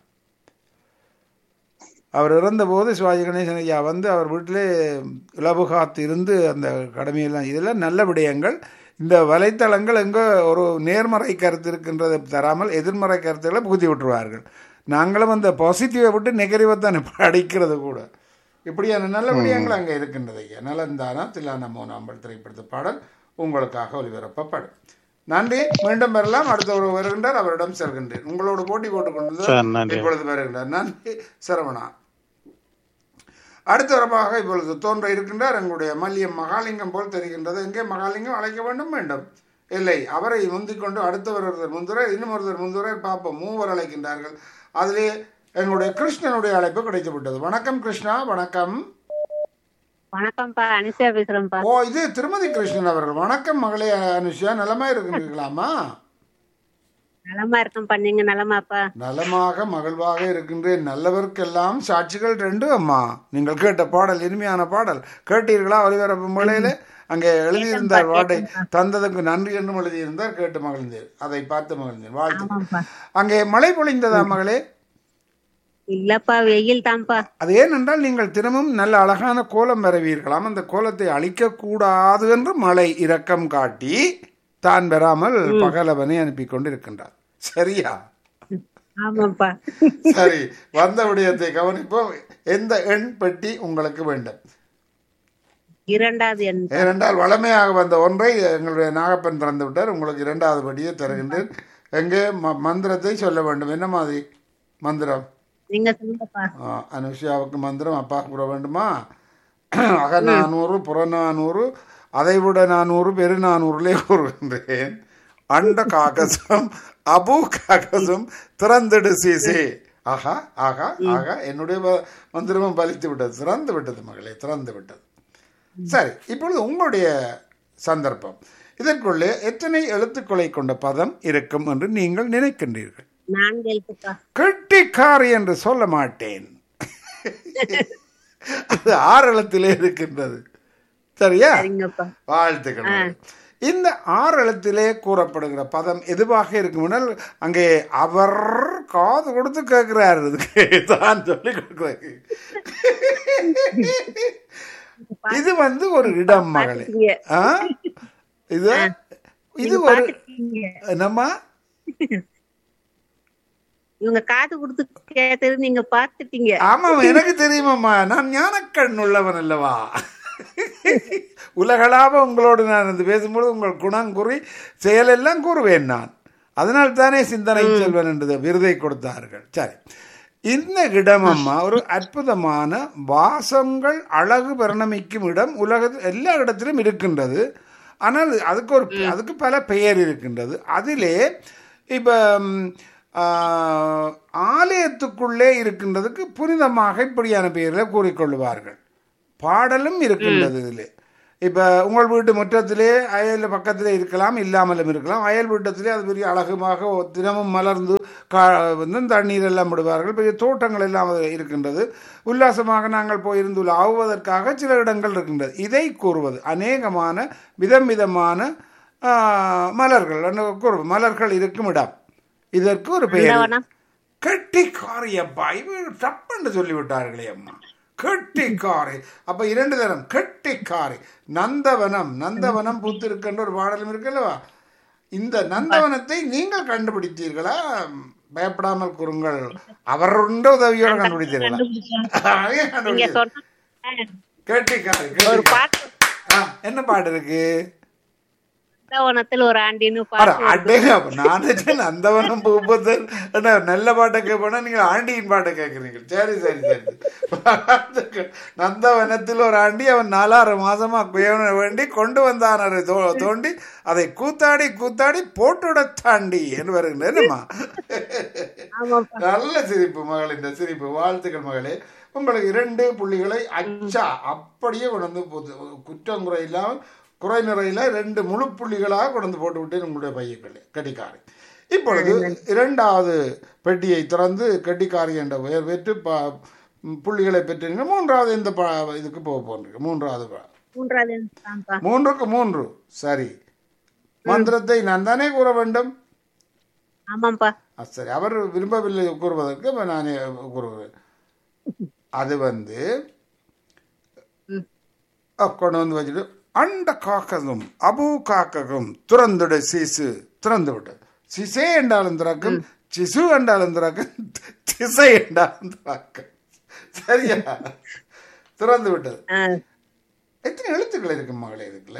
அவர் இறந்தபோது சிவாஜி கணேசன் ஐயா வந்து அவர் வீட்டிலே இலவு காத்து இருந்து அந்த கடமையெல்லாம் இதெல்லாம் நல்ல விடயங்கள் இந்த வலைத்தளங்கள் எங்கோ ஒரு நேர்மறை கருத்து இருக்கின்றதை தராமல் எதிர்மறை கருத்துக்களை புகுத்தி விட்டுருவார்கள் நாங்களும் அந்த பாசிட்டிவை விட்டு நெகட்டிவை தான் அடிக்கிறது கூட இப்படியான நல்ல விடயங்கள் அங்கே இருக்கின்றது ஐயா நலந்தானா தில்லான மோனாம்பல் திரைப்படத்து பாடல் உங்களுக்காக ஒளிபரப்பப்படும் நன்றி மீண்டும் வரலாம் அடுத்த ஒரு வருகின்றார் அவரிடம் செல்கின்றேன் உங்களோடு போட்டி போட்டுக் சார், நன்றி. கொண்டு இப்பொழுது வருகின்றார் நன்றி சரவணா அடுத்த வரமாக இப்பொழுது தோன்ற இருக்கின்றார் எங்களுடைய மல்லியம் மகாலிங்கம் போல் தெரிகின்றது எங்கே மகாலிங்கம் அழைக்க வேண்டும் வேண்டும் இல்லை அவரை முந்திக் கொண்டு அடுத்தவர் ஒருத்தர் முந்துரை இன்னும் ஒருத்தர் முந்துரை பார்ப்போம் மூவர் அழைக்கின்றார்கள் அதிலே எங்களுடைய கிருஷ்ணனுடைய அழைப்பு கிடைத்து விட்டது வணக்கம் கிருஷ்ணா வணக்கம் வணக்கம்ப்பா அனுஷா பேசுறேன்ப்பா ஓ இது திருமதி கிருஷ்ணன் அவர்கள் வணக்கம் மகளே அனுஷா நலமா இருக்கின்றீர்களாமா நலமா இருக்கேன்ப்பா நீங்க நலமாப்பா நலமாக மகிழ்வாக இருக்கின்றேன் நல்லவர்க்கெல்லாம் சாட்சிகள் ரெண்டு அம்மா நீங்கள் கேட்ட பாடல் இனிமையான பாடல் கேட்டீர்களா ஒலிபரப்பு வேளையில அங்கே எழுதியிருந்தார் வாடை தந்ததுக்கு நன்றி என்றும் எழுதியிருந்தார் கேட்டு மகிழ்ந்தேன் அதை பார்த்து மகிழ்ந்தேன் வாழ்த்து ஆமாப்பா அங்கே மழை பொழிந்ததா மகளே இல்லப்பா வெயில் தான்ப்பா அது ஏனென்றால் நீங்கள் தினமும் நல்ல அழகான கோலம் வரைவீர்களாம் அந்த கோலத்தை அழிக்கக்கூடாது என்று மழை இரக்கம் காட்டி தான் பெறாமல் பகலவனை அனுப்பி கொண்டிருக்கின்றார் சரியா ஆமாப்பா சரி வந்த விடயத்தை கவனிப்போம் எந்த எண் பெட்டி உங்களுக்கு வேண்டும் இரண்டாவது எண் ஏனென்றால் வளமையாக வந்த ஒன்றை எங்களுடைய நாகப்பன் திறந்து விட்டார் உங்களுக்கு இரண்டாவது படியை தருகின்றேன் எங்கே ம- மந்திரத்தை சொல்ல வேண்டும் என்ன மாதிரி மந்திரம் நீங்க சொல்லுங்கப்பா ஆ, அனுஷாவுக்கு மந்திரம் அப்பா கூற வேண்டுமா அக நானூறு புறநானூறு அதை விட நானூறு பெரு நானூறுலே கூறுகின்றேன் அண்ட காகசம் அபு காகசம் திறந்திடு சீசே ஆஹா ஆகா ஆகா என்னுடைய வ- மந்திரமும் பலித்து விட்டது திறந்து விட்டது மகளே திறந்து விட்டது சரி இப்பொழுது உங்களுடைய சந்தர்ப்பம் இதற்குள்ளே எத்தனை எழுத்துக்களை கொண்ட பதம் இருக்கும் என்று நீங்கள் நினைக்கின்றீர்கள் நான்கு எழுத்துப்பா கெட்டிக்காரி என்று சொல்ல மாட்டேன் அது ஆறு எழுத்திலே இருக்கின்றது சரியா சரிங்கப்பா வாழ்த்துக்கள் இந்த ஆறு எழுத்திலே கூறப்படுகிற பதம் எதுவாக இருக்கும்னால் அங்கே அவர் காது கொடுத்து கேட்கிறார் இதுக்கு தான் சொல்லி கொடுக்குறாரு இது வந்து ஒரு இடம் மகளே பாத்துட்டீங்க. ஆ? இது இது நீங்க ஒரு பாத்துட்டீங்க. என்னம்மா இவங்க காது கொடுத்து கேட்டது நீங்க பாத்துட்டீங்க ஆமாம் எனக்கு தெரியுமாம்மா நான் ஞானக்கண் உள்ளவன் அல்லவா உலகளாவ உங்களோடு நான் வந்து பேசும்போது உங்கள் குணம் கூறி செயலெல்லாம் கூறுவேன் நான் அதனால் தானே சிந்தனை செல்வன் என்று விருதை கொடுத்தார்கள் சரி இந்த இடம் அம்மா ஒரு அற்புதமான வாசங்கள் அழகு பரிணமிக்கும் இடம் உலகத்தில் எல்லா இடத்திலும் இருக்கின்றது ஆனால் அதுக்கு ஒரு அதுக்கு பல பெயர் இருக்கின்றது அதிலே இப்போ ஆலயத்துக்குள்ளே இருக்கின்றதுக்கு புனிதமாக இப்படியான பெயரில் கூறிக்கொள்வார்கள் பாடலும் இருக்கின்றது இதில் இப்போ உங்கள் வீட்டு முற்றத்திலே அயல் பக்கத்திலே இருக்கலாம் இல்லாமலும் இருக்கலாம் அயல் வீட்டத்திலே அது பெரிய அழகுமாக தினமும் மலர்ந்து கா வந்து தண்ணீர் எல்லாம் விடுவார்கள் பெரிய தோட்டங்கள் எல்லாம் அது இருக்கின்றது உல்லாசமாக நாங்கள் போயிருந்து ஆகுவதற்காக சில இடங்கள் இருக்கின்றது இதை கூறுவது அநேகமான விதம் விதமான ஆ, மலர்கள் என்ன கூறுவது மலர்கள் இருக்கும் இடம் இதற்கு ஒரு பெயர் நந்தவனம். கெட்டிக்காரியப்பா இவங்க தப்புன்னு சொல்லிவிட்டார்களே அம்மா கெட்டிக்காரி அப்ப இரண்டு தரம் கெட்டிக்காரி நந்தவனம் நந்தவனம் பூத்திருக்கின்ற ஒரு பாடலும் இருக்குல்லவா இந்த நந்தவனத்தை நீங்கள் கண்டுபிடித்தீர்களா பயப்படாமல் கூறுங்கள் அவருடைய உதவியோடு கண்டுபிடித்தீர்களா அதையே நீங்க கண்டுபிடித்தீர்கள். சொன்ன கெட்டிக்காரி ஒரு கெட்டிக்காரி. பாட்டு ஆ, என்ன பாட்டு இருக்கு நந்தவனத்தில் ஒரு ஆண்டின்னு அட, பாட்டு வருது. அடேங்க, அப்ப நான் நினைச்சேன் நந்தவனம் பூப்பத்தர் என்ன நல்ல பாட்டை கேட்போனா நீங்க ஆண்டியின் பாட்டை கேட்குறீங்க சரி சரி சரி வாழ்த்துக்கள். நந்தவனத்தில் ஒரு ஆண்டி அவன் நாலாறு மாசமா குயவனை வேண்டி கொண்டு வந்தான் அதை தோ- தோண்டி அதை கூத்தாடி கூத்தாடி போட்டுட தாண்டி என்று வருகின்ற என்னம்மா ஆமாப்பா நல்ல சிரிப்பு மகள் இந்த சிரிப்பு வாழ்த்துக்கள் மகளே உங்களுக்கு இரண்டு புள்ளிகளை அச்சா அப்படியே கொண்டு வந்து போத்து- குற்றம் குறை இல்லாமல் குறை நிறையில ரெண்டு முழு புள்ளிகளாக கொண்டு வந்து போட்டு விட்டேன் உங்களுடைய பையக்களே கட்டிக்காரி இப்பொழுது இரண்டாவது பெட்டியை திறந்து கட்டிக்காரி என்ற பெயர் பெற்று ப புள்ளிகளை பெற்றீங்க மூன்றாவது இந்த ப இதுக்கு போக போன்றீங்க மூன்றாவது ப- மூன்றாவது எழுத்துதான்ப்பா மூன்றுக்கு மூன்று சரி மந்திரத்தை நான் தானே கூற வேண்டும் ஆமாப்பா ஆ, சரி அவர் விரும்பவில்லை கூறுவதற்கு இப்ப நானே கூறுகிறேன் அது வந்து ம். அ, கொண்டு வந்து வச்சுட்டு அண்ட காக்கதும் அபு காக்ககும் துறந்துட சிசு திறந்து விட்டது சிசே என்றாலும் திறக்கும் சிசு என்றாலும் திறக்கும் திசை என்றாலும் திறக்கும் சரியா திறந்து விட்டது ஆ, எத்தனை எழுத்துக்கள் இருக்கு மகளே இதுக்குள்ள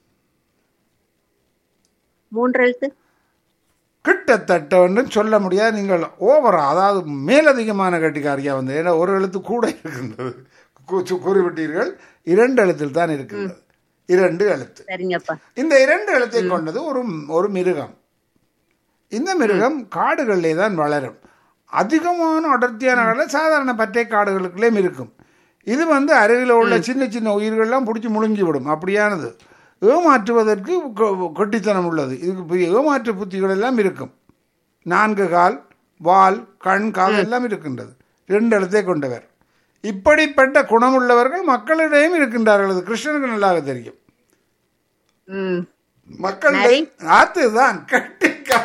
மூன்று எழுத்து கிட்டத்தட்ட ஒன்றும் சொல்ல முடியாது நீங்கள் ஓவரா அதாவது மேலதிகமான கட்டிக்காரியா வந்து ஏன்னா ஒரு எழுத்து கூட இருக்கின்றது கு- சு- கூறிவிட்டீர்கள் இரண்டு எழுத்தில் தான் இருக்கின்றது இரண்டு எழுத்து சரிங்கப்பா இந்த இரண்டு எழுத்தை கொண்டது ஒரு ஒரு மிருகம் இந்த மிருகம் காடுகளிலே தான் வளரும் அதிகமான அடர்த்தியான காடுகள் சாதாரண பற்றை காடுகளுக்குள்ளே இருக்கும் இது வந்து அருகில் உள்ள சின்ன சின்ன உயிர்கள்லாம் பிடிச்சி முழுங்கி விடும் அப்படியானது ஏமாற்றுவதற்கு கொ- கொட்டித்தனம் உள்ளது இதுக்கு பெரிய ஏமாற்று புத்திகள் எல்லாம் இருக்கும் நான்கு கால் வால் கண் கால் எல்லாம் இருக்கின்றது ரெண்டு எழுத்தை கொண்டவர் இப்படிப்பட்ட குணமுள்ளவர்கள் மக்களிடையும் இருக்கின்றார்கள் அது கிருஷ்ணனுக்கு நல்லாக தெரியும் ம் மக்கள் நரி? ஆத்துதான் கட்டிக்காரி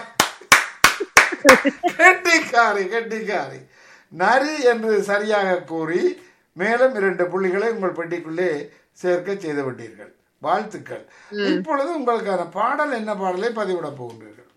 கட்டிக்காரி கட்டிக்காரி நரி என்று சரியாக கூறி மேலும் இரண்டு புள்ளிகளை உங்கள் பெட்டிக்குள்ளே சேர்க்க செய்து விட்டீர்கள் வாழ்த்துக்கள் இப்பொழுது உங்களுக்கான பாடல் என்ன பாடலை பதிவிட போகின்றீர்கள்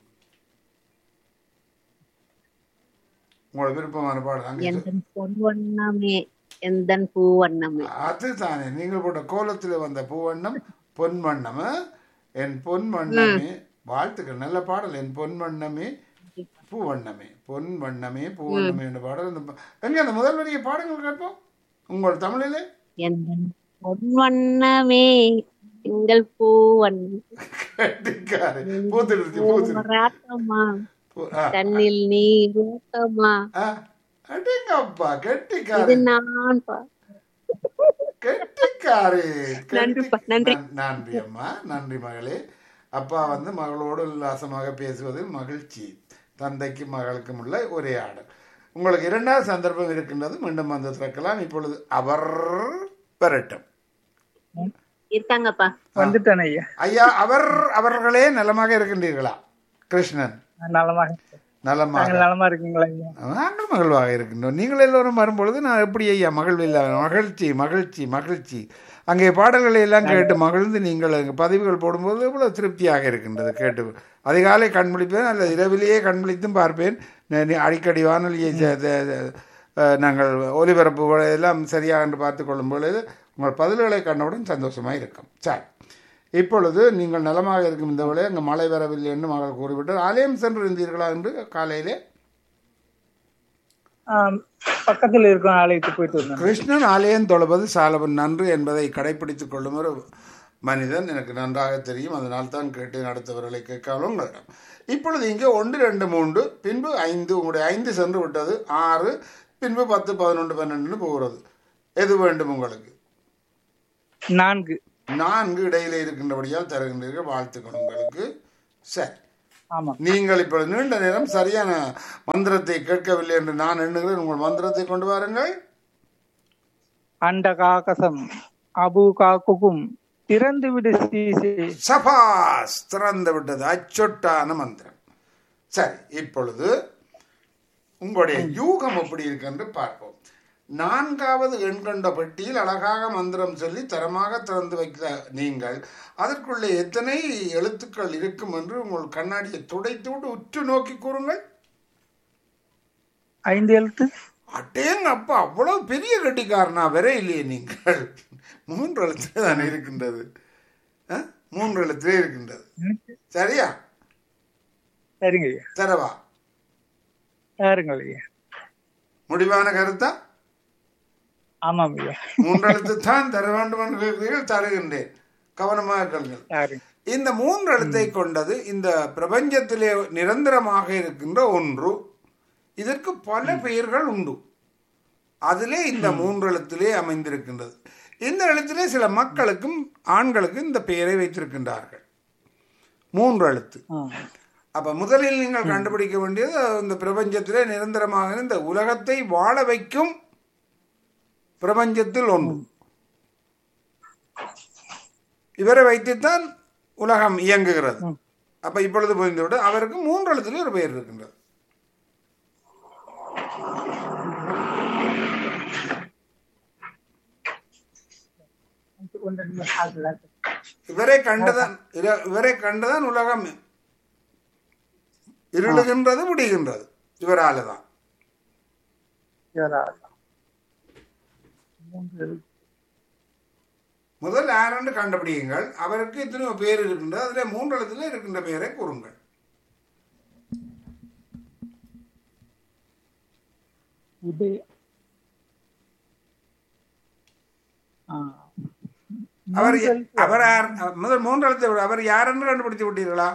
உங்கள் விருப்பமான பாடல் அங்கே சொல். எந்தன் பொன் வண்ணமே எந்தன் பூ வண்ணமே அதுதானே நீங்கள் போட்ட கோலத்தில் வந்த பூவண்ணம் பொன் வண்ணம் ஆ? என் பொன் வண்ணமே வாழ்த்துக்கள் நல்ல பாடல் என் பொன் வண்ணமே பூவண்ணமே பொன் வண்ணமே பூவண்ணமே என்ற பாடல் இந்த பா- எங்க அந்த முதல் வரிய பாடங்கள் கேட்போம் உங்கள் தமிழிலே எந்தன் பொன் வண்ணமே எங்கள் பூ வண்ணம் கட்டிக்காரு பூத்திருச்சு பூத்திருச்சு ராட்டமா பூ- ஆ, கண்ணில் நீர் ஊட்டமா ஆ, அடேங்கப்பா இது கெட்டிக்காரி நான் பா கெட்டிக்காரி நன்றிப்பா, கெட்டி- நன்றி. நன்- நன்றி அம்மா நன்றி மகளே அப்பா வந்து மகளோடு உல்லாசமாக பேசுவதில் மகிழ்ச்சி தந்தைக்கு மகளுக்கும் உள்ள உரையாடல் உங்களுக்கு இரண்டாவது சந்தர்ப்பம் இருக்கின்றது மீண்டும் வந்து திறக்கலாம் இப்பொழுது அவர் பெறட்டும் இருக்காங்கப்பா வந்துட்டேன் ஐயா ஐயா அவர் அவர்களே நலமாக இருக்கின்றீர்களா கிருஷ்ணன் நலமாக நலமாக நாங்கள் நலமா இருக்கீங்களா ஐயா நாங்கள் மகிழ்வாக இருக்கின்றோம் நீங்கள் எல்லோரும் வரும்பொழுது நான் எப்படி ஐயா மகிழ்வில்லை மகிழ்ச்சி மகிழ்ச்சி மகிழ்ச்சி அங்கே பாடல்களை எல்லாம் கேட்டு மகிழ்ந்து நீங்கள் அங்கே பதிவுகள் போடும்போது எவ்வளவு திருப்தியாக இருக்கின்றது கேட்டு அதிகாலை கண்முழிப்பேன் அல்லது இரவிலேயே கண்முழித்தும் பார்ப்பேன் நே- நே- அடிக்கடி வானொலியை சே- தே- தே- அஹ், நாங்கள் ஒலிபரப்பு எல்லாம் சரியாக என்று பார்த்து கொள்ளும் பொழுது உங்கள் பதில்களை கண்டவுடன் சந்தோஷமாக இருக்கும் சரி இப்பொழுது நீங்கள் நலமாக இருக்கும் இந்த வேளை அங்கே மழை வரவில்லை என்று மகள் கூறிவிட்டார் ஆலயம் சென்று இருந்தீர்களா என்று காலையிலே ஆம், பக்கத்துல இருக்கிற ஆலயத்துக்கு போயிட்டு வந்தேன் கிருஷ்ணன் ஆலயம் தொழுவது சாலவன் நன்று என்பதை கடைபிடித்துக் கொள்ளும் ஒரு மனிதன் எனக்கு நன்றாக தெரியும் அதனால் தான் கேட்டேன் அடுத்தவர்களை கேட்காமலும் உங்களிடம் இப்பொழுது இங்கே ஒன்று ரெண்டு மூன்று பின்பு ஐந்து உங்களுடைய ஐந்து சென்று விட்டது ஆறு பின்பு பத்து பதினொன்று பன்னெண்டுன்னு போகிறது எது வேண்டும் உங்களுக்கு நான்கு நான்கு இடையில இருக்கின்றபடியால் தருகின்றீர்கள் வாழ்த்துக்கள் உங்களுக்கு சரி ஆமா நீங்கள் இப்பொழுது நீண்ட நேரம் சரியான மந்திரத்தை கேட்கவில்லை என்று நான் எண்ணுகிறேன் உங்கள் மந்திரத்தை கொண்டு வாருங்கள் அண்ட காக்கசம் அபு காக்குக்கும் திறந்து விடு ஸ்ரீசே சபாஸ் திறந்து விட்டது அச்சொட்டான மந்திரம் சரி இப்பொழுது உங்களுடைய யூகம் எப்படி இருக்கு என்று பார்ப்போம் நான்காவது எண் கொண்ட பெட்டியில் அழகாக மந்திரம் சொல்லி தரமாக திறந்து வைத்த நீங்கள் அதற்குள்ளே எத்தனை எழுத்துக்கள் இருக்கும் என்று உங்கள் கண்ணாடியை துடைத்து விட்டு உற்று நோக்கி கூறுங்கள் ஐந்து எழுத்து அட்டேங்க அப்பா அவ்வளவு பெரிய கட்டிக்காரனா வர இல்லையே நீங்கள் மூன்று எழுத்துல தானே இருக்கின்றது ஆ? மூன்று எழுத்திலே இருக்கின்றது சரியா சரிங்க ஐயா தரவா யாருங்க ஐயா முடிவான கருத்தா ஆமாம் ஐயா மூன்று எழுத்து தான் தர வேண்டும் என்று கேட்கிறீர்கள் தருகின்றேன் கவனமாக கேளுங்கள் யாருங்க இந்த மூன்று எழுத்தை கொண்டது இந்த பிரபஞ்சத்திலே நிரந்தரமாக இருக்கின்ற ஒன்று இதற்கு பல பெயர்கள் உண்டு அதிலே இந்த மூன்று எழுத்திலே அமைந்திருக்கின்றது இந்த எழுத்திலே சில மக்களுக்கும் ஆண்களுக்கும் இந்த பெயரை வைத்திருக்கின்றார்கள் மூன்று எழுத்து ஆ. அப்ப முதலில் நீங்கள் கண்டுபிடிக்க வேண்டியது இந்த பிரபஞ்சத்திலே நிரந்தரமாக இந்த உலகத்தை வாழ வைக்கும் பிரபஞ்சத்தில் ஒன்று இவரை வைத்துத்தான் உலகம் இயங்குகிறது அப்ப இப்பொழுது புரிந்துவிட்டு அவருக்கு மூன்று எழுத்துல ஒரு பெயர் இருக்கின்றது ஒன்று, ரெண்டு, ஆறு, ஏழு. இவரை கண்டுதான் இர- இவரை கண்டுதான் உலகம் இருளுகின்றது முடிகின்றது இவரால தான் இவரா? மூன்று எழுத்து. முதல் யாரென்று கண்டுபிடியுங்கள் அவருக்கு இத்தனை பேர் இருக்கின்றது அதிலே மூன்று எழுத்துல இருக்கின்ற பெயரை கூறுங்கள் உதய ஆ. அவர் மூன்று எழுத்து. அவர் யார் முதல் மூன்று எழுத்தை விட அவர் யாரென்று கண்டுபிடித்து விட்டீர்களா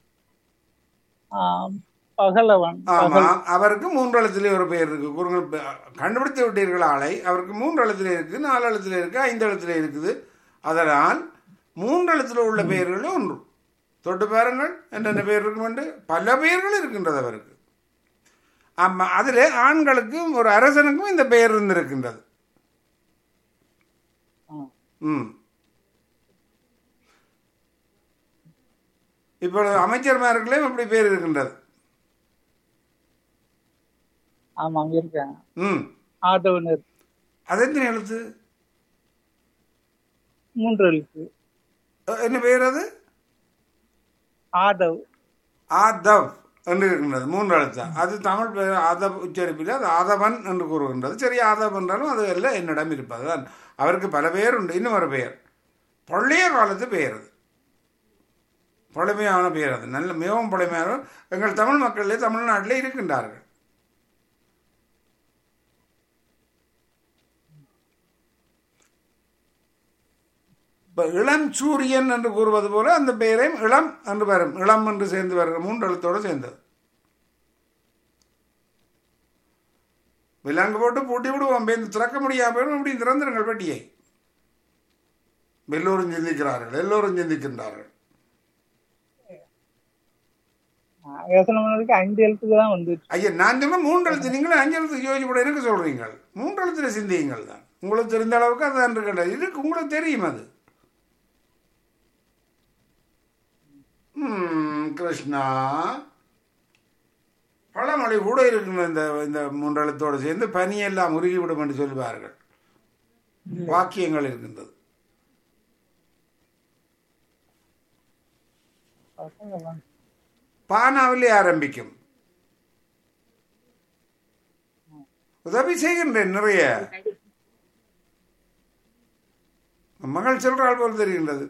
ஆம், பகலவன் ஆமா அவருக்கு மூன்று எழுத்திலே ஒரு பெயர் இருக்கு கூறுங்கள் ப- கண்டுபிடித்து விட்டீர்கள் ஆளை அவருக்கு மூன்று எழுத்திலே இருக்கு நாலு எழுத்திலே இருக்கு ஐந்து எழுத்திலே இருக்குது அதனால் மூன்று எழுத்துல உள்ள பெயர்கள் ஒன்று தொட்டு பாருங்கள் என்னென்ன பெயர் இருக்கும் என்று பல பெயர்கள் இருக்கின்றது அவருக்கு ஆமா அதிலே ஆண்களுக்கும் ஒரு அரசனுக்கும் இந்த பெயர் இருந்திருக்கின்றது ஆ. ம் இப்பொழுது அமைச்சர்மார்களையும் இப்படி பேர் இருக்கின்றது ஆமாங்க இருக்கேன் ம் ஆதவனர் அது எத்தனை எழுத்து மூன்று எழுத்து அஹ், என்ன பேர் அது ஆதவ் ஆதவ் என்று இருக்கின்றது மூன்று எழுத்தா அது தமிழ் பெயர் ஆதவ் உச்சரிப்பில் அது ஆதவன் என்று கூறுகின்றது சரி ஆதவ் என்றாலும் அது எல்லாம் என்னிடம் இருப்பது தான் அவருக்கு பல பெயர் உண்டு இன்னும் ஒரு பெயர் பழைய காலத்து பெயர் அது பழமையான பெயர் அது நல்ல மிகவும் பழமையான எங்கள் தமிழ் மக்களிலே தமிழ்நாட்டிலே இருக்கின்றார்கள் இப்ப இளம் சூரியன் என்று கூறுவது போல அந்த பெயரையும் இளம் என்று வரும் இளம் என்று சேர்ந்து வருகிற மூன்று எழுத்தோடு சேர்ந்தது விலங்கு போட்டு பூட்டி விடுவோம் பேருந்து திறக்க முடியாம போயிடும் அப்படி திறந்துருங்கள் பெட்டியை எல்லோரும் சிந்திக்கிறார்கள் எல்லோரும் சிந்திக்கின்றார்கள் நான் யோசனை பண்ணதுக்கு அஞ்சு எழுத்துக்கு தான் வந்துச்சு ஐயா நான் சொன்ன மூன்று எழுத்து நீங்களும் அஞ்சு எழுத்து யோசிச்சு போட எனக்கு சொல்றீங்க மூன்று எழுத்துல சிந்தியுங்கள் தான் உங்களுக்கு தெரிந்த அளவுக்கு அதான் இருக்கின்றது இருக்கு உங்களுக்கு தெரியும் அது ம், கிருஷ்ணா பழமொழி கூட இருக்குங்க இந்த இந்த மூன்று எழுத்தோடு சேர்ந்து பனியெல்லாம் உருகிவிடும் என்று சொல்வார்கள் வாக்கியங்கள் இருக்கின்றது பகலவன் பானாவிலே ஆரம்பிக்கும் உதவி செய்கின்றேன் நிறைய மகள் சொல்றாள் போல் தெரிகின்றது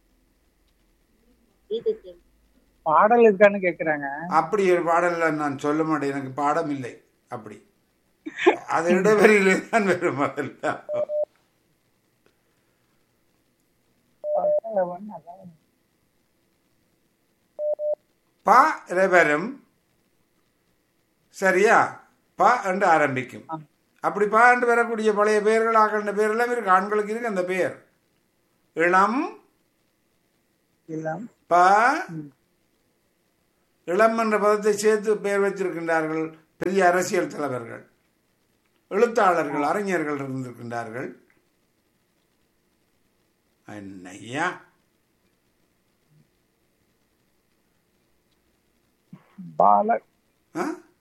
இதுக்கு பாடல் இருக்கான்னு கேக்குறாங்க அப்படி ஒரு பாடல்ல நான் சொல்ல மாட்டேன் எனக்கு பாடம் இல்லை அப்படி அது இடைவெளியிலே தான் வரும் முதல்ல பகலவன் அதான் பா வரும் சரியா பா என்று ஆரம்பிக்கும் அப்படி பா என்று வரக்கூடிய பழைய பெயர்கள் ஆக்கண்ட பேர் எல்லாம் இருக்கு ஆண்களுக்கு இருக்கு அந்த பெயர் இளம் இளம் ப இளம் என்ற பதத்தை சேர்த்து பெயர் வச்சிருக்கின்றார்கள் பெரிய அரசியல் தலைவர்கள் எழுத்தாளர்கள் அறிஞர்கள் இருந்திருக்கின்றார்கள் என்னையா பால ஆ?